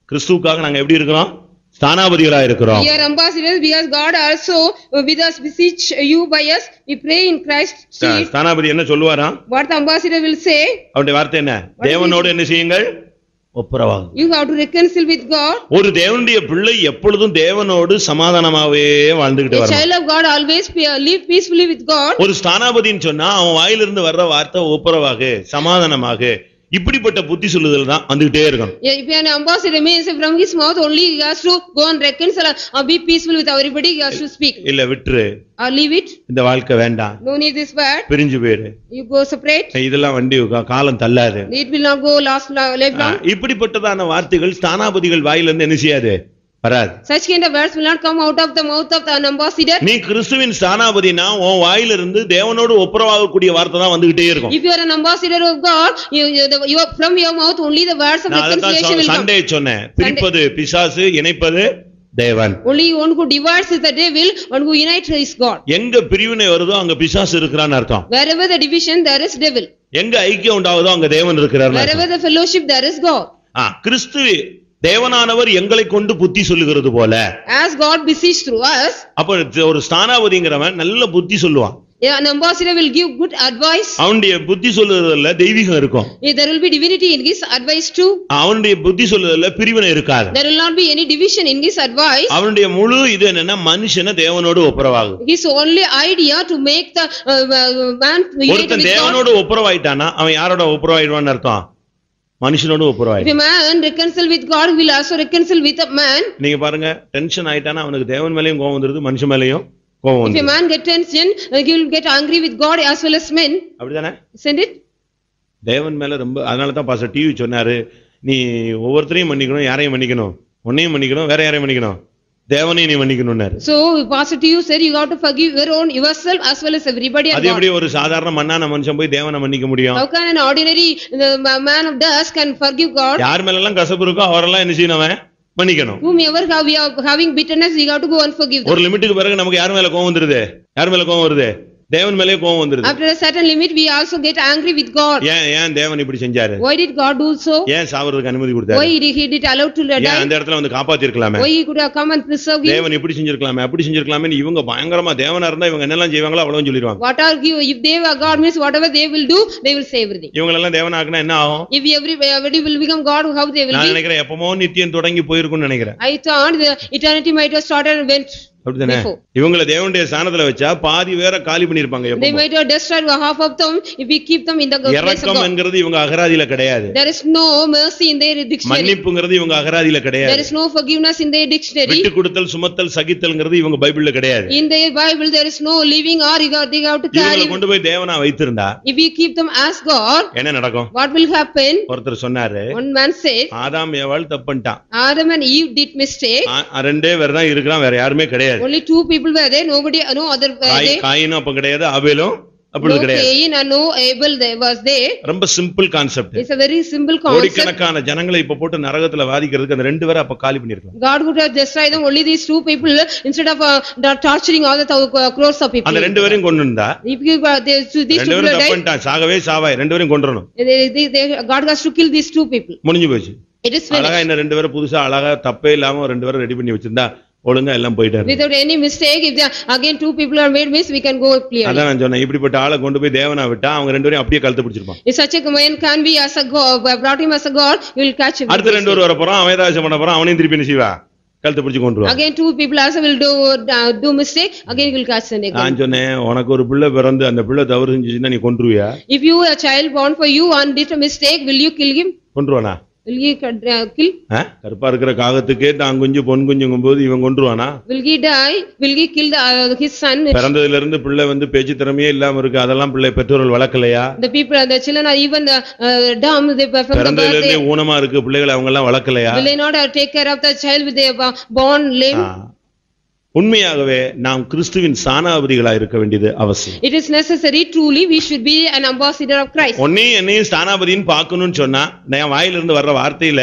கிறிஸ்துவுக்காக நாங்க எப்படி இருக்கிறோம் ஸ்தானாபதிகளா இருக்கிறோம் We are ambassadors because God also uh, with us beseech you by us. We pray in Christ. ஸ்தா- See ஸ்தானாபதி என்ன சொல்லுவாராம் what the ambassador will say. அவருடைய வார்த்தை என்ன தேவனோடு என்ன செய்யுங்கள் ஒப்புரவாகும் You have to reconcile with God. ஒரு தேவனுடைய பிள்ளை எப்பொழுதும் தேவனோடு சமாதானமாவே வாழ்ந்துகிட்டு A வரணும் child of God always pe- live peacefully with God. ஒரு ஸ்தானாபதின்னு சொன்னா அவன் வாயிலிருந்து வர்ற வார்த்தை ஒப்புரவாகு சமாதானமாகு இப்படிப்பட்ட புத்தி சொல்லுதல் தான் வந்துகிட்டே இருக்கணும் Yeah, If an ambassador means from his mouth only he has to go and reconcile or be peaceful with everybody, he has to speak. இல்ல விட்டுரு Or leave it, இந்த வாழ்க்கை வேண்டாம் no need this word, பிரிஞ்சு போயிரு you go separate. இதெல்லாம் வண்டி கா- காலம் தள்ளாது It will not go last lo- life ah, long. இப்படிப்பட்டதான வார்த்தைகள் ஸ்தானாபதிகள் வாயிலிருந்து என்ன செய்யாது வராது Such kind of words will not come out of the mouth of an ambassador. நீ கிறிஸ்துவின் ஸ்தானாபதினா உன் வாயிலிருந்து தேவனோடு ஒப்புரவாகக்கூடிய வார்த்தை தான் வந்துகிட்டே இருக்கும் If you are an ambassador of God, you, you, the- you, are- from your mouth only the words of நான் reconciliation will அதான் come. சண்டே சொன்னேன் பிரிப்பது பிசாசு இணைப்பது தேவன் Only one who divides is the devil, one who unites is God. எங்க பிரிவினை வருதோ அங்க பிசாசு இருக்கிறான்னு அர்த்தம் Wherever the division, there is devil. எங்க ஐக்கியம் உண்டாகுதோ அங்க தேவன் இருக்கிறார் Wherever the fellowship, there is God. கிறிஸ்து தேவனானவர் எங்களை கொண்டு புத்தி சொல்லுகிறது போல As God beseech through us, அப்ப ஒரு ஸ்தானாபதிங்கிறவன் நல்ல புத்தி சொல்லுவான் an ambassador will give good advice. அவனுடைய புத்தி சொல்லுறதுல தெய்வீகம் இருக்கும் There will be divinity in his advice too. அவனுடைய புத்தி சொல்லுறதுல பிரிவினை இருக்காது There will not be any division in his advice. அவனுடைய முழு இது என்னன்னா மனுஷனை தேவனோடு ஒப்புரவாகும் His only idea to make the uh, uh, man united ஒருத்தன் with God. தேவனோடு ஒப்புரவாயிட்டானா அவன் யாரோட ஒப்புரவாயிடுவான்னு அர்த்தம் மனுஷனோடு If ஒப்புரவாயிடும் a man reconcile with God, he will also reconcile with a man. நீங்க பாருங்க டென்ஷன் ஆயிட்டானா அவனுக்கு தேவன் மேலயும் கோவம் வந்துருது மனுஷன் மேலயும் கோவம் If a வந்துருது man get tension, uh, he will get angry with God as well as men. அப்படிதானே Isn't it? தேவன் மேல ரொம்ப அதனால தான் பாச டிவி சொன்னாரு நீ ஒவ்வொருத்தரையும் மன்னிக்கணும் யாரையும் மன்னிக்கணும் உன்னையும் மன்னிக்கணும் வேற யாரையும் மன்னிக்கணும் தேவனையும் நீ மன்னிக்கணும்னாரு So Pastor to you said you got to forgive your own yourself as well as everybody and அது God. எப்படி ஒரு சாதாரண மண்ணான மனுஷன் போய் தேவனை மன்னிக்க முடியும் How can an ordinary uh, ma- man of dust can forgive God? யார் மேல எல்லாம் கசப்பு இருக்கோ அவரெல்லாம் என்ன செய்யணும் அவன் மன்னிக்கணும் Whomever have we are having bitterness, we have to go and forgive them. ஒரு லிமிட்டுக்கு பிறகு நமக்கு யார் மேல கோவம் வந்துருது யார் மேல கோவம் வருது தேவன் மேலயே கோவம் வந்துருது After a certain limit, we also get angry with God. ஏன் ஏன் தேவன் இப்படி செஞ்சாரு Why did God do so? ஏன் சாவறதுக்கு அனுமதி Why கொடுத்தாரு did he did allow to ஏன் die? அந்த இடத்துல வந்து காப்பாத்திருக்கலாமே Why he could have come and preserved him? தேவன் இப்படி செஞ்சிருக்கலாமே அப்படி செஞ்சிருக்கலாமே இவங்க பயங்கரமா தேவனா இருந்தா இவங்க என்னெல்லாம் செய்வாங்களோ அவ்வளவு சொல்லிடுவாங்க What are you, if they are God means whatever they will do, they will say everything. இவங்க எல்லாம் தேவனாக்குனா என்ன ஆகும் If every, everybody will become God, how they will நான் be? நினைக்கிறேன் எப்பமோ நித்தியம் தொடங்கி போயிருக்கும்னு நினைக்கிறேன் I thought the eternity might have started and went அப்படிதானே before. இவங்களை தேவனுடைய ஸ்தானத்துல வச்சா பாதி வேற காலி பண்ணிருப்பாங்க They எப்பவும் might have destroyed half of them if we keep them in the place of இறக்கம் God. என்கிறது இவங்க அகராதியில கிடையாது There is no mercy in their dictionary. மன்னிப்புங்கிறது இவங்க அகராதியில There கிடையாது is no forgiveness in their dictionary. விட்டு கொடுத்தல் சுமத்தல் சகித்தல்ங்கிறது இவங்க பைபிள்ல கிடையாது In their Bible, there is no living or you got- they have to இவங்களை carry. கொண்டு போய் தேவனா வைத்திருந்தா If we keep them as God, என்ன நடக்கும் what will happen? ஒருத்தர் சொன்னாரு One man said, ஆதாம் ஏவாள் தப்புன்ட்டான் Adam and Eve did mistake. ஆ- ஆ, ரெண்டே பேர் தான் இருக்கிறான் வேற யாருமே கிடையாது Only two people were there, nobody, no other were காய்- there. காயினும் அப்ப கிடையாது அபேலும் அப்பொழுது No கிடையாது Cain and no Abel there was there. ரொம்ப simple concept It's a very simple concept. கோடிக்கணக்கான ஜனங்களை இப்ப போட்டு நரகத்துல வாதிக்கிறதுக்கு அந்த ரெண்டு பேரை அப்ப காலி பண்ணிருக்கலாம் God would have destroyed them, only these two people, instead of uh, the torturing all the thou- crores of people. அந்த ரெண்டு பேரையும் கொண்டு இருந்தா If you, uh, they- so these ரெண்டு two people பேரும் have died, தப்புன்ட்டான் சாகவே சாவாய் ரெண்டு பேரும் கொண்டுறணும் they- they- they- God has to kill these two people. முடிஞ்சு போச்சு It is finished. அழகா இன்னும் ரெண்டு பேரும் புதுசா அழகா தப்பே இல்லாம ஒரு ரெண்டு பேரும் ரெடி பண்ணி வச்சிருந்தா ஒழுங்கா எல்லாம் போயிட்டாரு Without any mistake, if there- again two people are made miss, we can go clearly. அதான் நான் சொன்னேன் இப்படிப்பட்ட ஆளை கொண்டு போய் தேவனா விட்டா அவங்க ரெண்டு பேரும் அப்படியே கழுத்து பிடிச்சிருப்பான் If such a man can be as a God, brought him as a God, you will catch him. அடுத்த ரெண்டு பேரும் வர போறான் அவன் ஏதாச்சும் பண்ண போறான் அவனையும் திருப்பி என்ன செய்வா கழுத்து பிடிச்சு கொண்டு வருவான் Again two people also will do, uh, do mistake, again you will catch the next. நான் சொன்னேன் உனக்கு ஒரு பிள்ளை பிறந்து அந்த பிள்ளை தவறு செஞ்சுச்சுன்னா நீ கொன்றுவியா If you, a child born for you and did a mistake, will you kill him? கொன்றுவானா Will he uh, kill? ஆ? கருப்பா இருக்கிற காகத்துக்கே தான் குஞ்சு பொன் குஞ்சுங்கும் போது இவன் கொன்றுவானா Will he die? Will he kill the, uh, his son? பிறந்ததுல இருந்து பிள்ளை வந்து பேச்சு திறமையே இல்லாம இருக்கு அதெல்லாம் பிள்ளை பெற்றோர்கள் வளர்க்கலையா The people, the children are even uh, uh, dumb, they from the பிறந்ததுல birth, இருந்தே they- ஊனமா இருக்கு பிள்ளைகளை அவங்க எல்லாம் வளர்க்கலையா will they not uh, take care of the child with their uh, born lame? ஆ. உண்மையாகவே நாம் கிறிஸ்துவின் சானாபதிகளா இருக்க வேண்டியது அவசியம் It is necessary, truly, we should be an ambassador of Christ. உன்னையும் என்னையும் ஸ்தானாபதின்னு பார்க்கணும்னு சொன்னா நான் வாயிலிருந்து வர்ற வார்த்தையில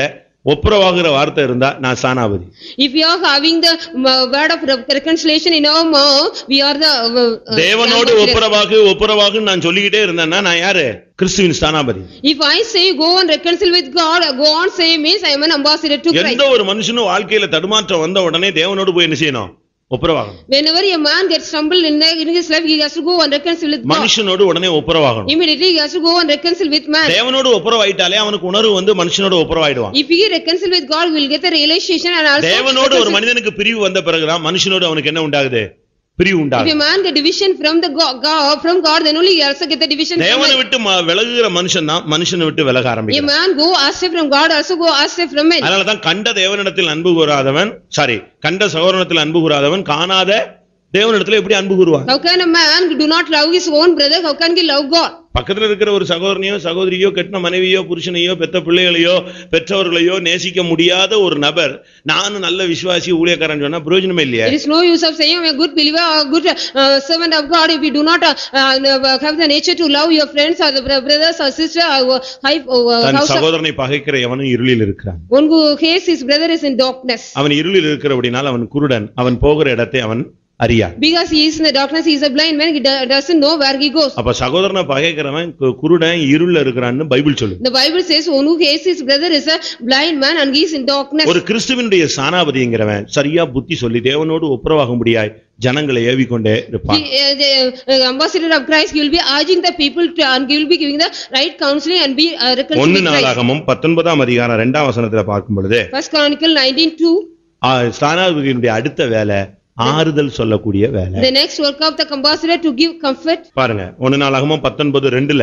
ஒப்புரவாகுற வார்த்தை இருந்தா நான் ஸ்தானாபதி If we are having the uh, word of reconciliation in our mouth, we are the. uh, uh, தேவனோடு ambassadors. ஒப்புரவாகு ஒப்புரவாகுன்னு நான் சொல்லிக்கிட்டே இருந்தேன்னா நான் யாரு கிறிஸ்துவின் ஸ்தானாபதி If I say go and reconcile with God, go on say means I am an ambassador to எந்த Christ. ஒரு மனுஷனும் வாழ்க்கையில தடுமாற்றம் வந்த உடனே தேவனோடு போய் என்ன செய்யணும் ஒப்புரவாகணும் Whenever a man gets stumbled in in his life, he has to go and reconcile with God. மனுஷனோடு உடனே ஒப்புரவாகணும் Immediately he has to go and reconcile with man. தேவனோடு ஒப்புரவாயிட்டாலே அவனுக்கு உணர்வு வந்து மனுஷனோட ஒப்புரவாயிடுவான் If he reconcile with God, we will get the realization and also. தேவனோடு ஒரு reconcile- மனிதனுக்கு பிரிவு வந்த பிறகுதான் மனுஷனோடு அவனுக்கு என்ன உண்டாகுது பிரிவு If a உண்டாகுது man get division from the God, God- from God, then only he also get the division from தேவனை man. விட்டு ம- விலகுகிற மனுஷன் தான் மனுஷனை விட்டு விலக A ஆரம்பிக்கிறான் man go astray from God, also go astray from man. அதனாலதான் கண்ட தேவனிடத்தில் அன்பு கூறாதவன் சாரி கண்ட சகோதரத்தில் அன்பு கூறாதவன் காணாத தேவனிடத்துல எப்படி அன்பு கூறுவான் How can a man do not love his own brother? How can he love God? பக்கத்துல இருக்கிற ஒரு சகோதரனையோ சகோதரியோ கெட்டின மனைவியோ புருஷனையோ பெத்த பிள்ளைகளையோ பெற்றவர்களையோ நேசிக்க முடியாத ஒரு நபர் நானும் நல்ல விசுவாசி ஊழியக்காரன் சொன்னா பிரயோஜனமே இல்லையா It is no use of saying, I am a good believer or good uh, servant of God, if you do not uh, uh, have the nature to love your friends or the bro- brothers or sister or uh, hi- uh, than house of- சகோதரனை பகைக்கிற எவனும் இருளில் இருக்கிறான் One who hates his brother is in darkness. அவன் இருளில் இருக்கிறபடினால் அவன் குருடன் அவன் போகிற இடத்தை அவன் அறியான் Because he is in the darkness, he is a blind man, he do- doesn't know where he goes. அப்ப சகோதரனை பகைக்கிறவன் கு- குருடன் இருள்ல இருக்கிறான்னு பைபிள் சொல்லு The Bible says, one who hates his brother is a blind man and he is in darkness. ஒரு கிறிஸ்துவனுடைய சானாபதிங்கிறவன் சரியா புத்தி சொல்லி தேவனோடு ஒப்புரவாக முடியாய் ஜனங்களை ஏவிக்கொண்டே இருப்பான் He, uh, the uh, ambassador of Christ, he will be urging the people to, and he will be giving the right counseling and be uh, reconciled ஒன்னு with Christ. நாளாகமும் பத்தொன்பதாம் அதிகாரம் இரண்டாம் வசனத்துல பார்க்கும் பொழுது First Chronicle nineteen two, ஆ, ஸ்தானாபதியினுடைய அடுத்த வேலை ஆறுதல் சொல்லக்கூடிய வேலை the next work of the ambassador to give comfort. பாருங்க ஒன்னு நாளாகமும் பத்தொன்பது ரெண்டுல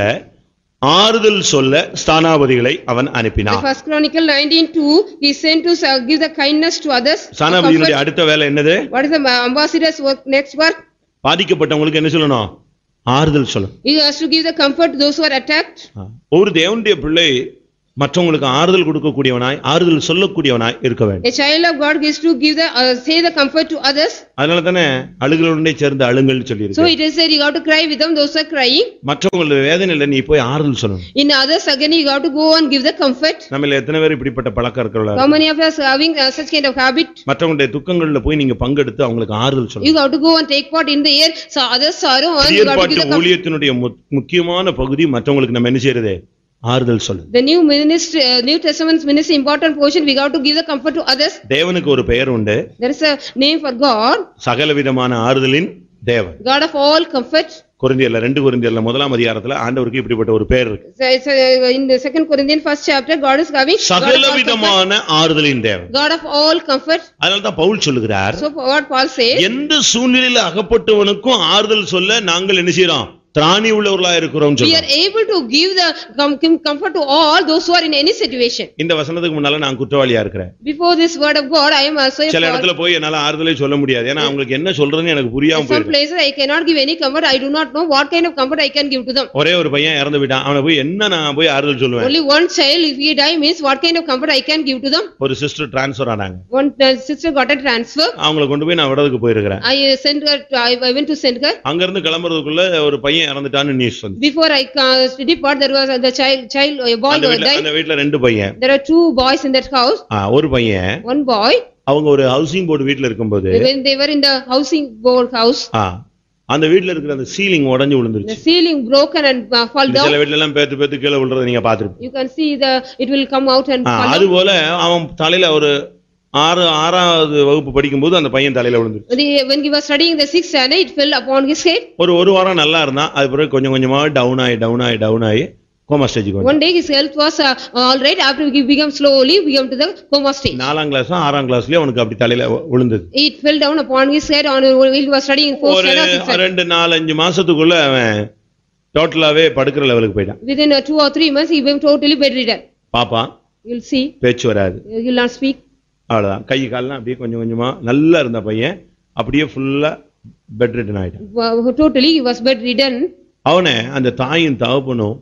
ஆறுதல் சொல்ல ஸ்தானாபதிகளை அவன் The அனுப்பினான் First Chronicle nineteen two, he sent to uh, give the kindness to others. to ஸ்தானாபதியினுடைய comfort. அடுத்த வேலை என்னது What is the ambassador's work, next work? பாதிக்கப்பட்டவங்களுக்கு என்ன சொல்லணும் ஆறுதல் சொல்லணும் He has to give the comfort to those who are attacked. ஆ. ஒரு தேவனுடைய பிள்ளை மற்றவங்களுக்கு ஆறுதல் கொடுக்கக்கூடியவனாய் ஆறுதல் சொல்லக்கூடியவனாய் இருக்க வேண்டும் A child of God is to give the, uh, say the comfort to others. அதனால தானே அழுகளுடனே சேர்ந்து அழுங்கள்னு So சொல்லியிருக்கு it is said you have to cry with them, those who are crying. மற்றவங்களோட வேதனையில நீ போய் ஆறுதல் சொல்லணும் In others again, you have to go and give the comfort. நம்மள எத்தனை பேர் இப்படிப்பட்ட பழக்கம் இருக்கிறவங்களா How many of us are having uh, such kind of habit? மற்றவங்களுடைய துக்கங்கள்ல போய் நீங்க பங்கெடுத்து அவங்களுக்கு ஆறுதல் சொல்லணும் You have to go and take part in the air, so others sorrow and you have to give ஏற்பாட்டு the comfort. ஊழியத்தினுடைய மு- முக்கியமான பகுதி மற்றவங்களுக்கு நம்ம என்ன செய்யறது ஆறுதல் சொல்லணும் The new ministry, uh, New Testament's ministry important portion, we have to give the comfort to others. தேவனுக்கு ஒரு பெயர் உண்டு There is a name for God, சகலவிதமான ஆறுதலின் தேவன் God of all comfort. குருந்தியர்ல ரெண்டு குருந்தியர்ல முதலாம் அதிகாரத்துல ஆண்டவருக்கு இப்படிப்பட்ட ஒரு பெயர் இருக்கு So it's, uh, in the second Corinthians first chapter, God is having God of all comfort. சகலவிதமான ஆறுதலின் தேவன் God of all comfort. அதனாலதான் பவுல் சொல்லுகிறார் So what Paul says, எந்த சூழ்நிலையில அகப்பட்டவனுக்கும் ஆறுதல் சொல்ல நாங்கள் என்ன செய்யறோம் திராணி உள்ளவர்களா இருக்கிறோம் we சொல்றோம் are able to give the com- com- comfort to all those who are in any situation. இந்த வசனத்துக்கு முன்னால நான் குற்றவாளியா இருக்கிறேன் Before this word of God, I am also a சில fault. இடத்துல போய் என்னால ஆறுதலே சொல்ல முடியாது ஏன்னா அவங்களுக்கு என்ன சொல்றதுன்னு எனக்கு புரியாம In some போயிருக்கு places, I cannot give any comfort, I do not know what kind of comfort I can give to them. ஒரே ஒரு பையன் இறந்து விட்டான் அவனை போய் என்ன நான் போய் ஆறுதல் சொல்லுவேன் Only one child, if he die means what kind of comfort I can give to them? ஒரு சிஸ்டர் டிரான்ஸ்பர் ஆனாங்க One uh, sister got a transfer, அவங்கள கொண்டு போய் நான் விடதுக்கு போயிருக்கிறேன் I uh, sent her, to- I I went to send her. அங்க இருந்து கிளம்புறதுக்குள்ள ஒரு பையன் இறந்துட்டான்னு நியூஸ் வந்து Before I uh, depart, there was uh, the child, child, a boy அந்த who வீட்ல died. அந்த வீட்ல ரெண்டு பையன் There are two boys in that house, ஆ, ஒரு பையன் one boy, அவங்க ஒரு ஹவுசிங் போர்டு வீட்ல இருக்கும்போது when they were in the housing board house, ஆ, அந்த வீட்ல இருக்கிற அந்த சீலிங் உடைஞ்சு the விழுந்துருச்சு ceiling broken and uh, fall சில down. வீட்ல எல்லாம் பேத்து பேத்து கீழே விழுறத நீங்க பாத்துருப்பீங்க You can see the, it will come out and fall அது down. போல அவன் தலையில ஒரு ஆறு ஆறாவது வகுப்பு படிக்கும்போது அந்த பையன் தலையில விழுந்துருச்சு The- When he was studying the sixth standard, it fell upon his head. ஒரு ஒரு வாரம் நல்லா இருந்தான் அது பிறகு கொஞ்சம் கொஞ்சமா டவுன் ஆகி டவுன் ஆகி டவுன் ஆகி கோமா ஸ்டேஜுக்கு வந்து One day his health was uh, all right, after he became slowly, became to the coma stage. நாலாம் கிளாஸ் ஆறாம் கிளாஸ்லயே அவனுக்கு அப்படி தலையில வி- விழுந்தது It fell down upon his head on, while he was studying in fourth ஒரு standard. or sixth standard. ரெண்டு நாலு அஞ்சு மாசத்துக்குள்ள அவன் டோட்டலாவே படுக்கிற லெவலுக்கு போயிட்டான் Within uh, two or three months, he became totally bedridden. பாப்பான் You'll see, பேச்சு வராது he'll not speak. அவ்வளவுதான் கை கால்லாம் அப்படியே கொஞ்சம் கொஞ்சமா நல்லா இருந்த பையன் அப்படியே ஃபுல்லா பெட் ரிட்டன் ஆயிட்டான் Wow, Totally, he was bedridden. அவனை அந்த தாயும் தகப்பனும்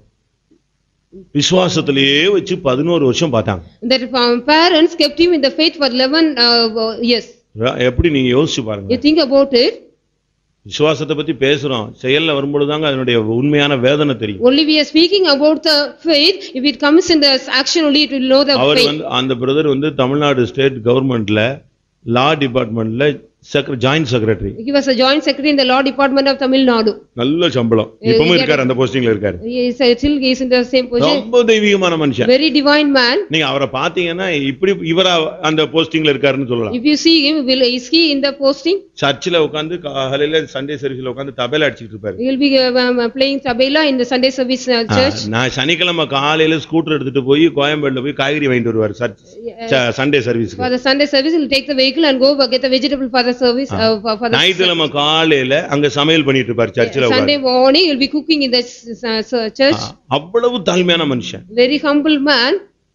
விசுவாசத்திலேயே வச்சு பதினோரு வருஷம் பார்த்தாங்க That um, parents kept him in the faith for eleven uh, years. ர- எப்படி நீங்க யோசிச்சு பாருங்க You think about it, விசுவாசத்தை பத்தி பேசுறோம் செயல்ல வரும்பொழுதுதாங்க அதனுடைய உண்மையான வேதனை தெரியும் Only we are speaking about the faith, if it comes in the action only, it will know the our faith. வந்து அந்த பிரதர் வந்து தமிழ்நாடு ஸ்டேட் கவர்மெண்ட்ல லா டிபார்ட்மெண்ட்ல செக்ர joint secretary He was a joint secretary in the law department of Tamil Nadu. நல்ல சம்பளம் இப்பவும் இருக்காரு அந்த போஸ்டிங்ல இருக்காரு He is uh, still he is in the same position, ரொம்ப தெய்வீகமான மனுஷன் very divine man. நீங்க அவரை பாத்தீங்கன்னா இப்படி இவரா அந்த போஸ்டிங்ல இருக்காருன்னு சொல்லலாம் If you see him, will, is he in the posting? சர்ச்சில் உட்கார்ந்து காலையில சண்டே சர்வீஸ்ல உட்கார்ந்து தபேல அடிச்சிட்டு இருப்பாரு He will be uh, um, playing tabela in the Sunday service uh, ah, church. நான் சனிக்கிழமை காலையில ஸ்கூட்டர் எடுத்துட்டு போய் கோயம்பேடுல போய் காய்கறி வாங்கிட்டு வருவாரு சர்ச் ச- சண்டே சர்வீஸ்க்கு For the Sunday service, he will take the vehicle and go uh, get the vegetable for the service, uh, for for the ஞாயிற்றுக்கிழமை காலையில அங்க சமையல் பண்ணிட்டு இருப்பாரு சர்ச்சில் உட்கார்ந்து Sunday morning, he will be cooking in the s- s- s- church. அவ்வளவு தாழ்மையான மனுஷன் Very humble man.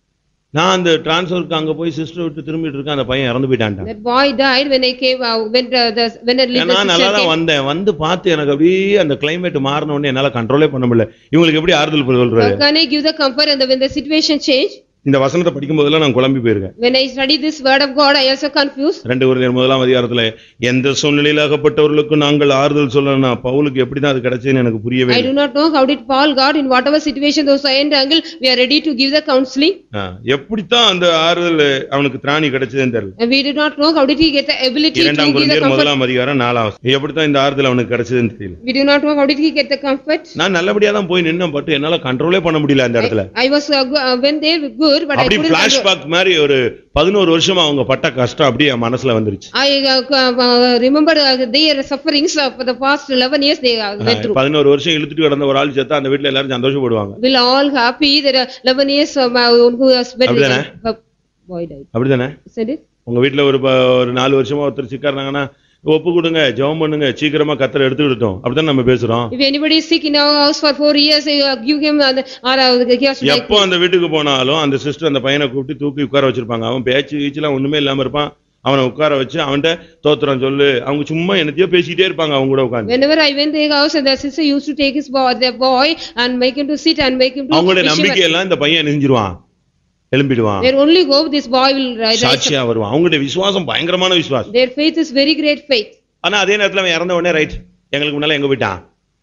நான் அந்த டிரான்ஸ்ஃபருக்கு அங்க போய் சிஸ்டர் விட்டு திரும்பிட்டு இருக்கேன் அந்த பையன் இறந்து போயிட்டான்டான் That boy died when I came, uh, when the, the- when the little ஏன்னா நல்லா sister தான் came. வந்தேன் வந்து பார்த்து எனக்கு அப்படியே அந்த கிளைமேட் மாறின உடனே என்னால கண்ட்ரோலே பண்ண முடியல இவங்களுக்கு எப்படி ஆறுதல் சொல்றாரு How can I give the comfort and the- when the situation changed? இந்த வசனத்தை படிக்கும் போதெல்லாம் நான் குழம்பி போயிருக்கேன் When I study this word of God, I also confused. ரெண்டு குருந்தியர் முதலாம் அதிகாரத்துல எந்த சூழ்நிலையில் அகப்பட்டவர்களுக்கு நாங்கள் ஆறுதல் சொல்லணும் பவுலுக்கு எப்படிதான் அது கிடைச்சதுன்னு எனக்கு புரியவே I இல்லை do not know how did Paul got in whatever situation those end angle, we are ready to give the counseling. ஆ, எப்படித்தான் அந்த ஆறுதல் அவனுக்கு திராணி கிடைச்சதுன்னு தெரியல And we do not know how did he get the ability to இரண்டாம் give the குருந்தியர் comfort. முதலாம் அதிகாரம் நாலாம் வசனம். எப்படித்தான் இந்த ஆறுதல் அவனுக்கு கிடைச்சதுன்னு தெரியல We do not know how did he get the comfort. நான் நல்லபடியா தான் போய் நின்னேன் பட் என்னால கண்ட்ரோலே பண்ண முடியல அந்த இடத்துல I was, uh, go- uh, went there with good, but I அப்படி couldn't. control. பிளாஷ்பேக் மாதிரி ஒரு பதினோரு வருஷமா அவங்க பட்ட கஷ்டம் அப்படியே என் மனசுல வந்துருச்சு I uh, uh, remember uh, their sufferings uh, for the past eleven years they uh, went through. பதினோரு வருஷம் இழுத்துட்டு கிடந்த ஒரு ஆள் செத்தா அந்த வீட்டுல எல்லாரும் சந்தோஷப்படுவாங்க Will all happy, there are eleven years um, uh, who has been. அப்படிதானே? uh, Boy died, அப்படிதானே isn't it? உங்க வீட்டுல ஒரு ப- ஒரு நாலு வருஷமா ஒருத்தர் சிக்காருனாங்கன்னா ஒப்பு கொடுங்க ஜெபம் பண்ணுங்க சீக்கிரமா கத்தரை எடுத்துக்கிட்டோம் அப்படிதான் நம்ம பேசுறோம் If anybody is sick in our house for four years, you uh, give him uh, the- or uh, he has to like. எப்போ அந்த வீட்டுக்கு போனாலும் அந்த சிஸ்டர் அந்த பையனை கூப்பிட்டு தூக்கி உட்கார வச்சிருப்பாங்க அவன் பேச்சு கீச்சுலாம் ஒண்ணுமே இல்லாம இருப்பான் அவனை உட்கார வச்சு அவன்கிட்ட தோத்திரம் சொல்லு அவங்க சும்மா என்னத்தையோ பேசிட்டே இருப்பாங்க அவங்க கூட உட்காந்து Whenever I went to their house and the sister used to take his boy, their boy and make him to sit and make him to. அவங்களுடைய wish him- நம்பிக்கை எல்லாம் இந்த பையன் நெஞ்சிருவான் எழும்பிடுவான் Their only hope, this boy will rise. சாட்சியா வருவான் அவங்களுடைய விசுவாசம் பயங்கரமான விசுவாசம் Their faith is very great faith. ஆனா அதே நேரத்துல அவன் இறந்த உடனே ரைட் எங்களுக்கு முன்னால எங்க போயிட்டான்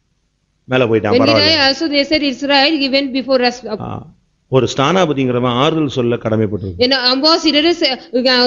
மேல போயிட்டான் When he பரவாயில்ல died, also they said it's right, he went before us. ஆ. ஒரு ஸ்தானாபதிங்கிறவன் ஆறுதல் சொல்ல கடமைப்பட்டிருக்கு An ambassador is uh,